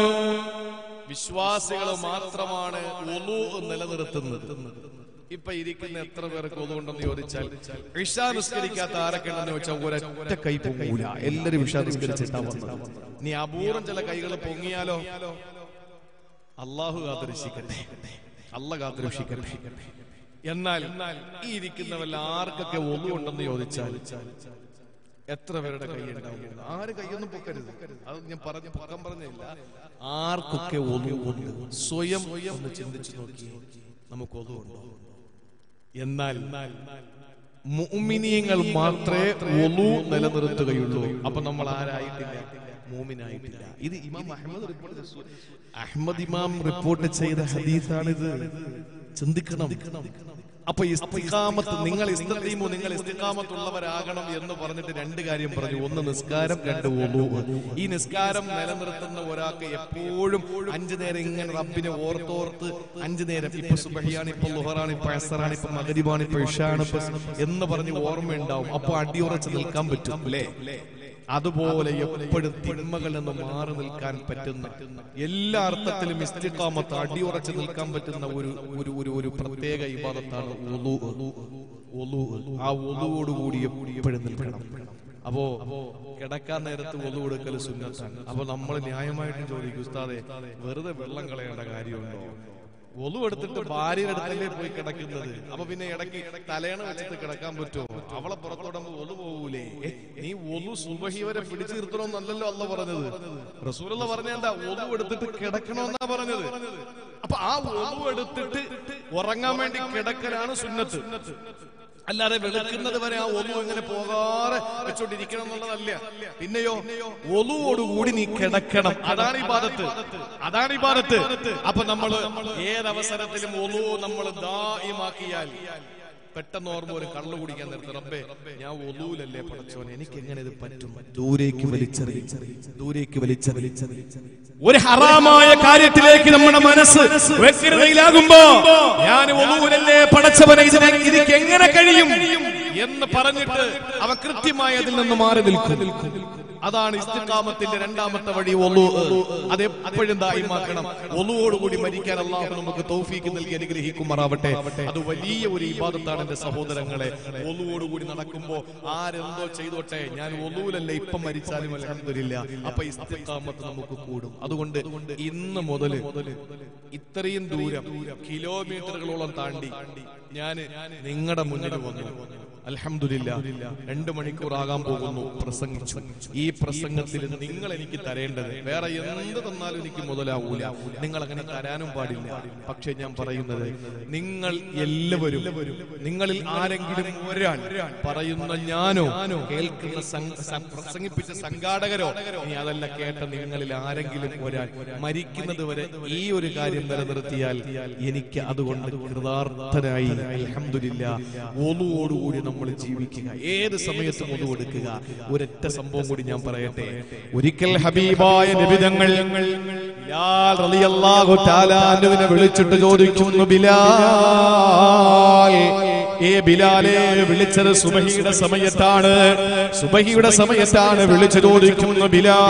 [SPEAKER 1] വിശ്വാസികൾ മാത്രമാണ് വുളൂ നിലനിർത്തുന്നത് ഇപ്പൊ ഇരിക്കുന്ന എത്ര പേർക്ക് ഒതുകൊണ്ടെന്ന് ചോദിച്ചാൽ ഇഷ നിസ്കരിക്കാത്ത ആരൊക്കെ ഉണ്ടെന്ന് ചോദിച്ചാൽ ഒരൊറ്റ കൈ പൊങ്ങൂല എല്ലാരും ഇഷ നിസ്കരിച്ചിട്ടാ വന്നത് നീ അപൂർവം ചില കൈകൾ പൊങ്ങിയാലോ അള്ളാഹു കാത്തുരക്ഷിക്കട്ടെ അല്ല കാത്തുരക്ഷിക്കട്ടെ എന്നാൽ ഈ ഇരിക്കുന്നവല്ല ആർക്കൊക്കെ ഒന്നുകൊണ്ടെന്ന് ചോദിച്ചാൽ എത്ര പേരുടെ കൈ ഉണ്ടാവും ആര് കൈയൊന്നും പൊക്കരുത് അത് ഞാൻ പറഞ്ഞ പൊക്കം പറഞ്ഞില്ല ആർക്കൊക്കെ ഒന്നുകൊണ്ട് സ്വയം ഒന്ന് ചിന്തിച്ചു നോക്കി നമുക്ക് ഒന്നുണ്ടോ എന്നാൽ മുഅ്മിനീങ്ങൾ മാത്രമേ ഒലു നിലനിർത്തുകയുള്ളൂ അപ്പൊ നമ്മൾ ആരായിട്ടില്ല മൂമിനായിട്ടില്ല ഇത് ഇമാം അഹമ്മദ് റിപ്പോർട്ട് ചെയ്ത- അഹമ്മദ് ഇമാം റിപ്പോർട്ട് ചെയ്ത ഹദീസാണിത് ചിന്തിക്കണം അപ്പൊ ഇസ്തിഖാമത്ത് നിങ്ങൾ ഇസ്തീമു നിങ്ങൾ ഇസ്തിഖാമത്തുള്ളവരാകണം എന്ന് പറഞ്ഞിട്ട് രണ്ട് കാര്യം പറഞ്ഞു ഒന്ന് നിസ്കാരം രണ്ട് ഒലു ഈ നിസ്കാരം നിലനിർത്തുന്ന ഒരാൾക്ക് എപ്പോഴും അഞ്ചു നേരം ഇങ്ങനെ റബ്ബിനെ ഓർത്തോർത്ത് അഞ്ചു നേരം ഇപ്പൊ സുബഹിയാണ് ഇപ്പൊ ലുഹറാണ് ഇപ്പൊ അസറാണ് ഇപ്പൊ മകരിബാണ് ഇപ്പൊ ഇഷാണ് ഇപ്പൊ എന്ന് പറഞ്ഞ് ഓർമ്മയുണ്ടാവും അപ്പൊ അടിയുറച്ച് നിൽക്കാൻ പറ്റും അല്ലേ അതുപോലെ എപ്പോഴും തിന്മകളിൽ നിന്ന് മാറി നിൽക്കാൻ പറ്റുന്ന എല്ലാ അർത്ഥത്തിലും ഇസ്തിഖാമത്ത് അടിയുറച്ച് നിൽക്കാൻ പറ്റുന്ന ഒരു ഒരു ഒരു ഒരു പ്രത്യേക ഇബാദത്താണ് ഉളു ഉളു ആ ഉളുവോടുകൂടി എപ്പോഴും നിൽക്കണം അപ്പോ കിടക്കാൻ നേരത്ത് ഒതു കൊടുക്കൽ സുന്നത്താണ് അപ്പൊ നമ്മൾ ന്യായമായിട്ട് ചോദിക്കും ഉസ്താദെ വെറുതെ വെള്ളം കളയേണ്ട കാര്യമുണ്ടോ ഒതു എടുത്തിട്ട് ഭാര്യയുടെ അടുത്തല്ലേ പോയി കിടക്കുന്നത് അപ്പൊ പിന്നെ ഇടയ്ക്ക് തലേണ വെച്ചിട്ട് കിടക്കാൻ പറ്റുമോ അവളെ പുറത്തോടുമ്പോ ഒതു പോകൂലേ ഏ, നീ ഒതു സുബഹി വരെ പിടിച്ചു നിർത്തണമെന്നല്ലല്ലോ അല്ല പറഞ്ഞത് റസൂലുള്ള പറഞ്ഞ എന്താ ഒതു എടുത്തിട്ട് കിടക്കണമെന്നാ പറഞ്ഞത് അപ്പൊ ആ ഒതു എടുത്തിട്ട് ഉറങ്ങാൻ വേണ്ടി കിടക്കലാണ് സുന്നത്ത് അല്ലാതെ വെളുക്കുന്നത് വരെ ആ ഒലു ഇങ്ങനെ പോകാറെ വെച്ചോണ്ടിരിക്കണം എന്നുള്ളതല്ല പിന്നെയോ ഒലുവോടുകൂടി നീ കിടക്കണം അതാണ് ഈ ബാധത്ത് അതാണ് ഈ ബാധത്ത് അപ്പൊ നമ്മൾ ഏതവസരത്തിലും ഒലു നമ്മൾ ദായിമാക്കിയാൽ പെട്ടെന്ന് ഓർമ്മ ഒരു കള്ളു കുടിക്കാൻ നേരത്തെ റബ്ബേ ഞാൻ ഒലൂലല്ലേ പടച്ചോനെ എനിക്ക് എങ്ങനെ ഇത് പറ്റും ദൂരേക്ക് വലിച്ചെറി ദൂരേക്ക് വലിച്ചെറി ഒരു ഹറാമായ കാര്യത്തിലേക്ക് നമ്മുടെ മനസ്സ് വ്യഗ്രതയിലാകുമ്പോ ഞാൻ ഒലൂലല്ലേ പടച്ചവനെ ഇതിനെ എനിക്ക് എങ്ങനെ കഴിയും എന്ന് പറഞ്ഞിട്ട് അവ കൃത്യമായി അതിൽ നിന്ന് മാറി നിൽക്കും അതാണ് ഇസ്തിഖാമത്തിന്റെ രണ്ടാമത്തെ വഴി ഒലു അത് എപ്പോഴും ദായിമാക്കണം ഒലുവോടുകൂടി മരിക്കാൻ അള്ളാഹു നമുക്ക് തൗഫീക്ക് നൽകി അനുഗ്രഹിക്കുമാറാവട്ടെ അത് വലിയ ഒരു ഇബാദത്താണ് എന്റെ സഹോദരങ്ങളെ ഒലുവോടുകൂടി നടക്കുമ്പോ ആരെന്തോ ചെയ്തോട്ടെ ഞാൻ ഒലുവിലല്ലേ ഇപ്പം മരിച്ചാലും അലഹമില്ല അപ്പൊ ഇസ്തിഖാമത്ത് നമുക്ക് കൂടും അതുകൊണ്ട് ഇന്ന് മുതൽ ഇത്രയും ദൂരം കിലോമീറ്ററുകളോളം താണ്ടി ഞാൻ നിങ്ങളുടെ മുന്നിൽ വന്നു അൽഹംദുലില്ല രണ്ട് മണിക്കൂറാകാൻ പോകുന്നു പ്രസംഗിച്ചു ഈ പ്രസംഗത്തിൽ നിങ്ങൾ എനിക്ക് തരേണ്ടത് വേറെ എന്ത് തന്നാലും എനിക്ക് മുതലാവൂല നിങ്ങൾ അങ്ങനെ തരാനും പാടില്ല പക്ഷെ ഞാൻ പറയുന്നത് നിങ്ങൾ എല്ലാവരും നിങ്ങളിൽ ആരെങ്കിലും ഒരാൾ പറയുന്ന ഞാനോ കേൾക്കുന്ന സം- സം- പ്രസംഗിപ്പിച്ച സംഘാടകരോ ഇനി അതല്ല കേട്ട നിങ്ങളിൽ ആരെങ്കിലും ഒരാൾ മരിക്കുന്നത് വരെ ഈ ഒരു കാര്യം നിലനിർത്തിയാൽ എനിക്ക് അതുകൊണ്ട് കൃതാർത്ഥനായി അൽഹംദുലില്ല ഒന്നുകൂടി നമ്മൾ ജീവിക്കുക ഏത് സമയത്തും ഒന്നു കൊടുക്കുക ഒരൊറ്റ സംഭവം കൂടി ഞാൻ പറയട്ടെ ഒരിക്കൽ ഹബീബായ നിബിതങ്ങൾ ബിലാൽ റളിയല്ലാഹു തആല അൻഹുവിനെ വിളിച്ചിട്ട് ചോദിക്കുന്നു ബിലാൽ ഏ ബിലാലെ വിളിച്ചത് സുബഹിയുടെ സമയത്താണ് സുബഹിയുടെ സമയത്താണ് വിളിച്ചു ചോദിക്കുന്നു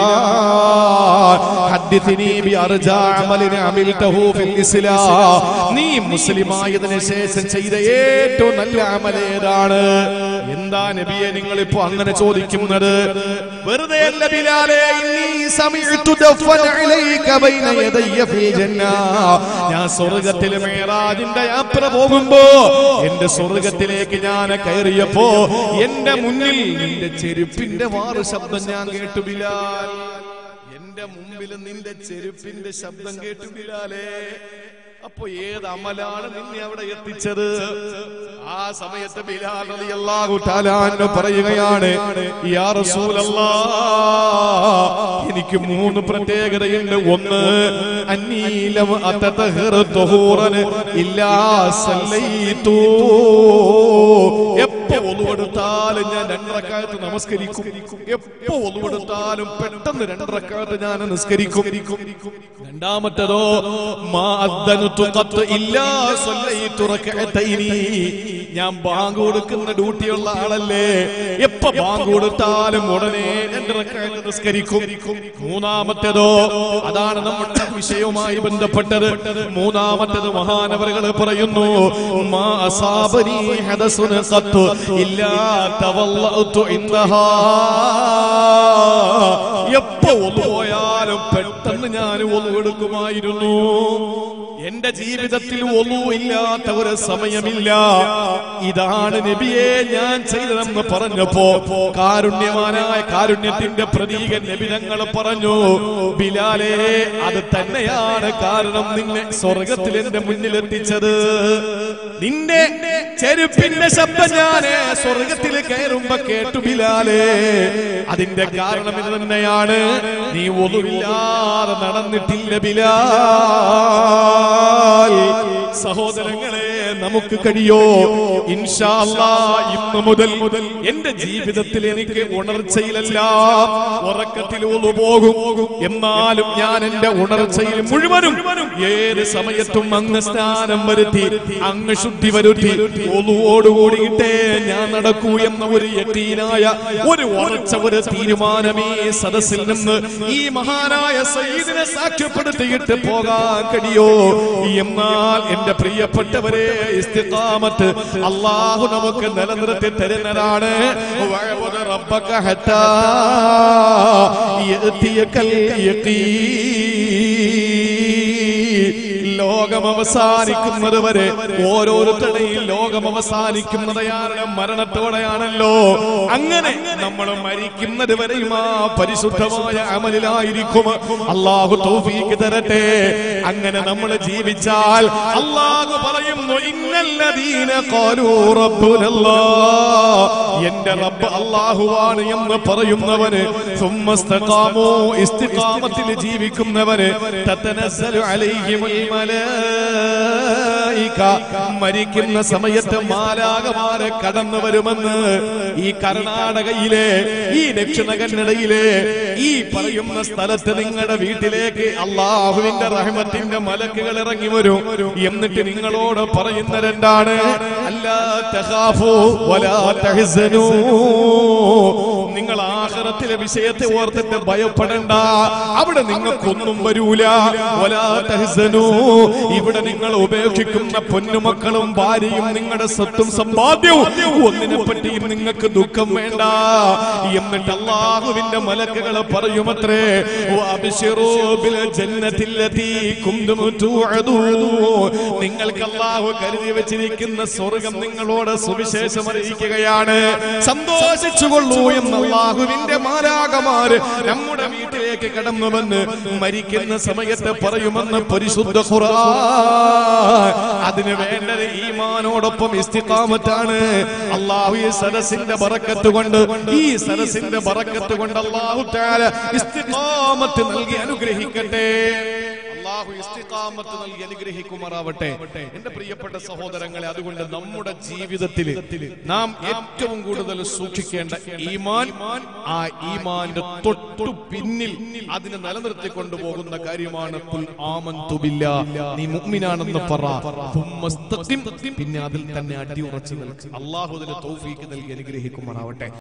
[SPEAKER 1] ബിലാൽ ഹദ്ദിഥിനി ബി അർജാ അമലിൻ അമിൽതഹു ഫിൽ ഇസ്ലാം നീ മുസ്ലിമായതിനു ശേഷം ചെയ്ത ഏറ്റവും നല്ല അമലേതാണ് എന്താ നബിയെ നിങ്ങൾ ഇപ്പോ അങ്ങനെ ചോദിക്കുന്നത് വെറുതെ അല്ല ബിലാലെ ഇന്നി സമിഅ്തു ദഫൻ അലൈക ബൈന യദയ്യ ഫീ ജന്ന ഞാൻ സ്വർഗ്ഗത്തിൽ മേറാജിന്റെ യാത്ര പോകുമ്പോ എന്റെ സ്വർഗ്ഗത്തിലേക്ക് ഞാൻ കയറിയപ്പോ എന്റെ മുന്നിൽ നിന്റെ ചെരുപ്പിന്റെ വാറ് ശബ്ദം ഞാൻ കേട്ടു ബിലാൽ എന്റെ മുമ്പിൽ നിന്റെ ചെരുപ്പിന്റെ ശബ്ദം കേട്ടു ബിലാലേ അപ്പൊ ഏത് അമലാണ് നിന്നെ അവിടെ എത്തിച്ചത് ആ സമയത്ത് ബിലാൽ റളിയല്ലാഹു തആല അൻഹു പറയുകയാണ് യാ റസൂലല്ലാ എനിക്ക് മൂന്ന് പ്രത്യേകതയുണ്ട് ഒന്ന് അന്നീലം അതതഹറ തുഹൂറൻ ഇല്ലാ സല്ലൈതു എപ്പോ ഒന്നുകൊടുത്താലും ഞാൻ രണ്ടറക്കാലത്ത് നമസ്കരിക്കും എപ്പോ ഒന്നുകൊടുത്താലും പെട്ടെന്ന് രണ്ടറക്കാലത്ത് ഞാൻ നിസ്കരിക്കും രണ്ടാമത്തേതോ മാ അദ്ദനതു ഖത്ത് ഇല്ലാ സല്ലൈതു റകഅതൈനി ഞാൻ ബാങ്ക് കൊടുക്കുന്ന ഡ്യൂട്ടിയുള്ള ആളല്ലേ എപ്പോ ബാങ്ക് കൊടുത്താലും ഉടനെ രണ്ട് റക്അത്ത് നിസ്കരിക്കും മൂന്നാമത്തേതോ അതാണ് നമ്മുടെ വിഷയവുമായി ബന്ധപ്പെട്ടത് മൂന്നാമത്തേത് മഹാനവറുകൾ പറയുന്നു മാ അസാബനി ഹദസുൻ ഖത്ത് ഇല്ലാ തവല്ലഅതു ഇന്നഹാ എപ്പോ ഒന്ന് പോയാലും പെട്ടെന്ന് ഞാൻ ഒന്നു എടുക്കുമായിരുന്നു എന്റെ ജീവിതത്തിൽ ഒന്നും ഇല്ലാത്ത ഒരു സമയമില്ല ഇതാണ് നബിയെ ഞാൻ ചെയ്തതെന്ന് പറഞ്ഞപ്പോ കാരുണ്യവാനായ കാരുണ്യത്തിന്റെ പ്രതീകൻ നബി തങ്ങൾ പറഞ്ഞു ബിലാലെ അത് തന്നെയാണ് കാരണം നിന്നെ സ്വർഗത്തിൽ എന്റെ മുന്നിൽ എത്തിച്ചത് നിന്റെ ചെരുപ്പിന്റെ ശബ്ദം ഞാന് സ്വർഗത്തിൽ കയറുമ്പോ കേട്ടു ബിലാലെ അതിന്റെ കാരണം ഇത് തന്നെയാണ് നീ ഒന്നുമില്ലാതെ നടന്നിട്ടില്ല ബിലാൽ സഹോദരങ്ങളെ നമുക്ക് കഴിയോ ഇൻഷാ അല്ലാ ഇന്ന് മുതൽ മുതൽ എന്റെ ജീവിതത്തിൽ എനിക്ക് ഉണർച്ചയിലെല്ലാം ഉറക്കത്തിൽ ഒന്നു പോകും എന്നാലും ഞാൻ എന്റെ ഉണർച്ചയിൽ മുഴുവനും ഏത് സമയത്തും അങ്ങ് സ്നാനം വരുത്തി അങ്ങ് ശുദ്ധി വരുത്തി ഒന്നുവോടുകൂടിയിട്ടേ ഞാൻ നടക്കൂ എന്ന ഒരു യക്കീനായ ഒരു ഉറച്ച ഒരു തീരുമാനമേ സദസ്സിൽ നിന്ന് ഈ മഹാനായ സയ്യിദിനെ സാക്ഷ്യപ്പെടുത്തിയിട്ട് പോകാൻ കഴിയോ എന്നാൽ എന്റെ പ്രിയപ്പെട്ടവരെ ഇസ്തിഖാമത്ത് അള്ളാഹു നമുക്ക് നിലനിർത്തി തരുന്നതാണ് വഅബ്ദു റബ്ബക ഹത്താ യഅതിയകൽ യഖീൻ ലോകം അവസാനിക്കുന്നത് വരെ ഓരോരുത്തരുടെയും ലോകം അവസാനിക്കുന്നത് ആരുടെ മരണത്തോടെയാണല്ലോ അങ്ങനെ നമ്മൾ മരിക്കുന്നത് വരെയും ആ പരിശുദ്ധമായ അമലിലായിരിക്കും അള്ളാഹു തൗഫീക്ക് തരട്ടെ അങ്ങനെ നമ്മൾ ജീവിച്ചാൽ അള്ളാഹു പറയുന്നു ഇന്നല്ലദീന ഖാലൂ റബ്ബുനല്ലാ എന്റെ റബ്ബ് അള്ളാഹുവാണ് എന്ന് പറയുന്നവന് സുമ്മസ്തഖാമു ഇസ്തിഖാമത്തിൽ ജീവിക്കുന്നവന് തതനസ്സലു അലൈഹിമുൽ മലായിക മലായിക മരിക്കുന്ന സമയത്ത് മാലാകമാരെ കടന്നു വരുമെന്ന് ഈ കർണാടകയിലെ ഈ ദക്ഷിണ കന്നഡയിലെ ഈ പറയുന്ന സ്ഥലത്ത് നിങ്ങളുടെ വീട്ടിലേക്ക് അള്ളാഹുവിന്റെ റഹ്മത്തിന്റെ മലക്കുകൾ ഇറങ്ങി വരും എന്നിട്ട് നിങ്ങളോട് പറയുന്നത് എന്താണ് അല്ലാ തഖാഫു വലാ തഹ്സനൂ നിങ്ങൾ ആഖിറത്തിലെ വിഷയത്തെ ഓർത്തിട്ട് ഭയപ്പെടണ്ട അവിടെ നിങ്ങൾക്കൊന്നും വരൂല വലാ തഹ്സനൂ ഇവിടെ നിങ്ങൾ ഉപേക്ഷിക്കുന്ന പൊന്നുമക്കളും ഭാര്യയും നിങ്ങളുടെ സ്വത്തും സമ്പാദ്യവും ഒന്നിനെ പറ്റിയും നിങ്ങൾക്ക് ദുഃഖം വേണ്ട എന്നിട്ട് അള്ളാഹുവിന്റെ മലക്കുകൾ പറയുമത്രേ വഅബ്ശിറൂ ബിൽ ജന്നത്തില്ലതീ കുന്തും തുഅദൂൻ നിങ്ങൾക്ക് അള്ളാഹു കരുതി വെച്ചിരിക്കുന്ന സ്വർഗം നിങ്ങളോട് സുവിശേഷം അറിയിക്കുകയാണ് സന്തോഷിച്ചുകൊള്ളൂ എന്ന് അള്ളാഹുവിന്റെ മാരാകമാര് നമ്മുടെ വീട്ടിലേക്ക് കടന്നു വന്ന് മരിക്കുന്ന സമയത്ത് പറയുമെന്ന് പരിശുദ്ധ ഖുർആൻ അതിന് വേണ്ടത് ഈമാനോടൊപ്പം ഇസ്തിഖാമത്താണ് അള്ളാഹു ഈ സദസ്സിന്റെ ബറക്കത്ത് കൊണ്ട് ഈ സദസ്സിന്റെ ബറക്കത്ത് കൊണ്ട് അള്ളാഹു തആല ഇസ്തിഖാമത്ത് നൽകി അനുഗ്രഹിക്കട്ടെ അള്ളാഹു ഇസ്തിഖാമത്ത് നൽകി അനുഗ്രഹിക്കുമാറാവട്ടെ എന്റെ പ്രിയപ്പെട്ട സഹോദരങ്ങളെ അതുകൊണ്ട് നമ്മുടെ ജീവിതത്തിൽ നാം ഏറ്റവും കൂടുതൽ സൂക്ഷിക്കേണ്ട ഈമാൻ ആ ഈമാന്റെ തൊട്ടു പിന്നിൽ അതിനെ നിലനിർത്തിക്കൊണ്ടു പോകുന്ന കാര്യമാണ് ഖുൽ ആമന്തു ബില്ലാ. നീ മുഅ്മിനാണെന്ന് പറ തുമ്മസ്തഖിം. പിന്നെ അതിൽ തന്നെ അടിയുറച്ചു നിൽക്കും അള്ളാഹു അതിന് തൗഫീക്ക് നൽകി അനുഗ്രഹിക്കുമാറാവട്ടെ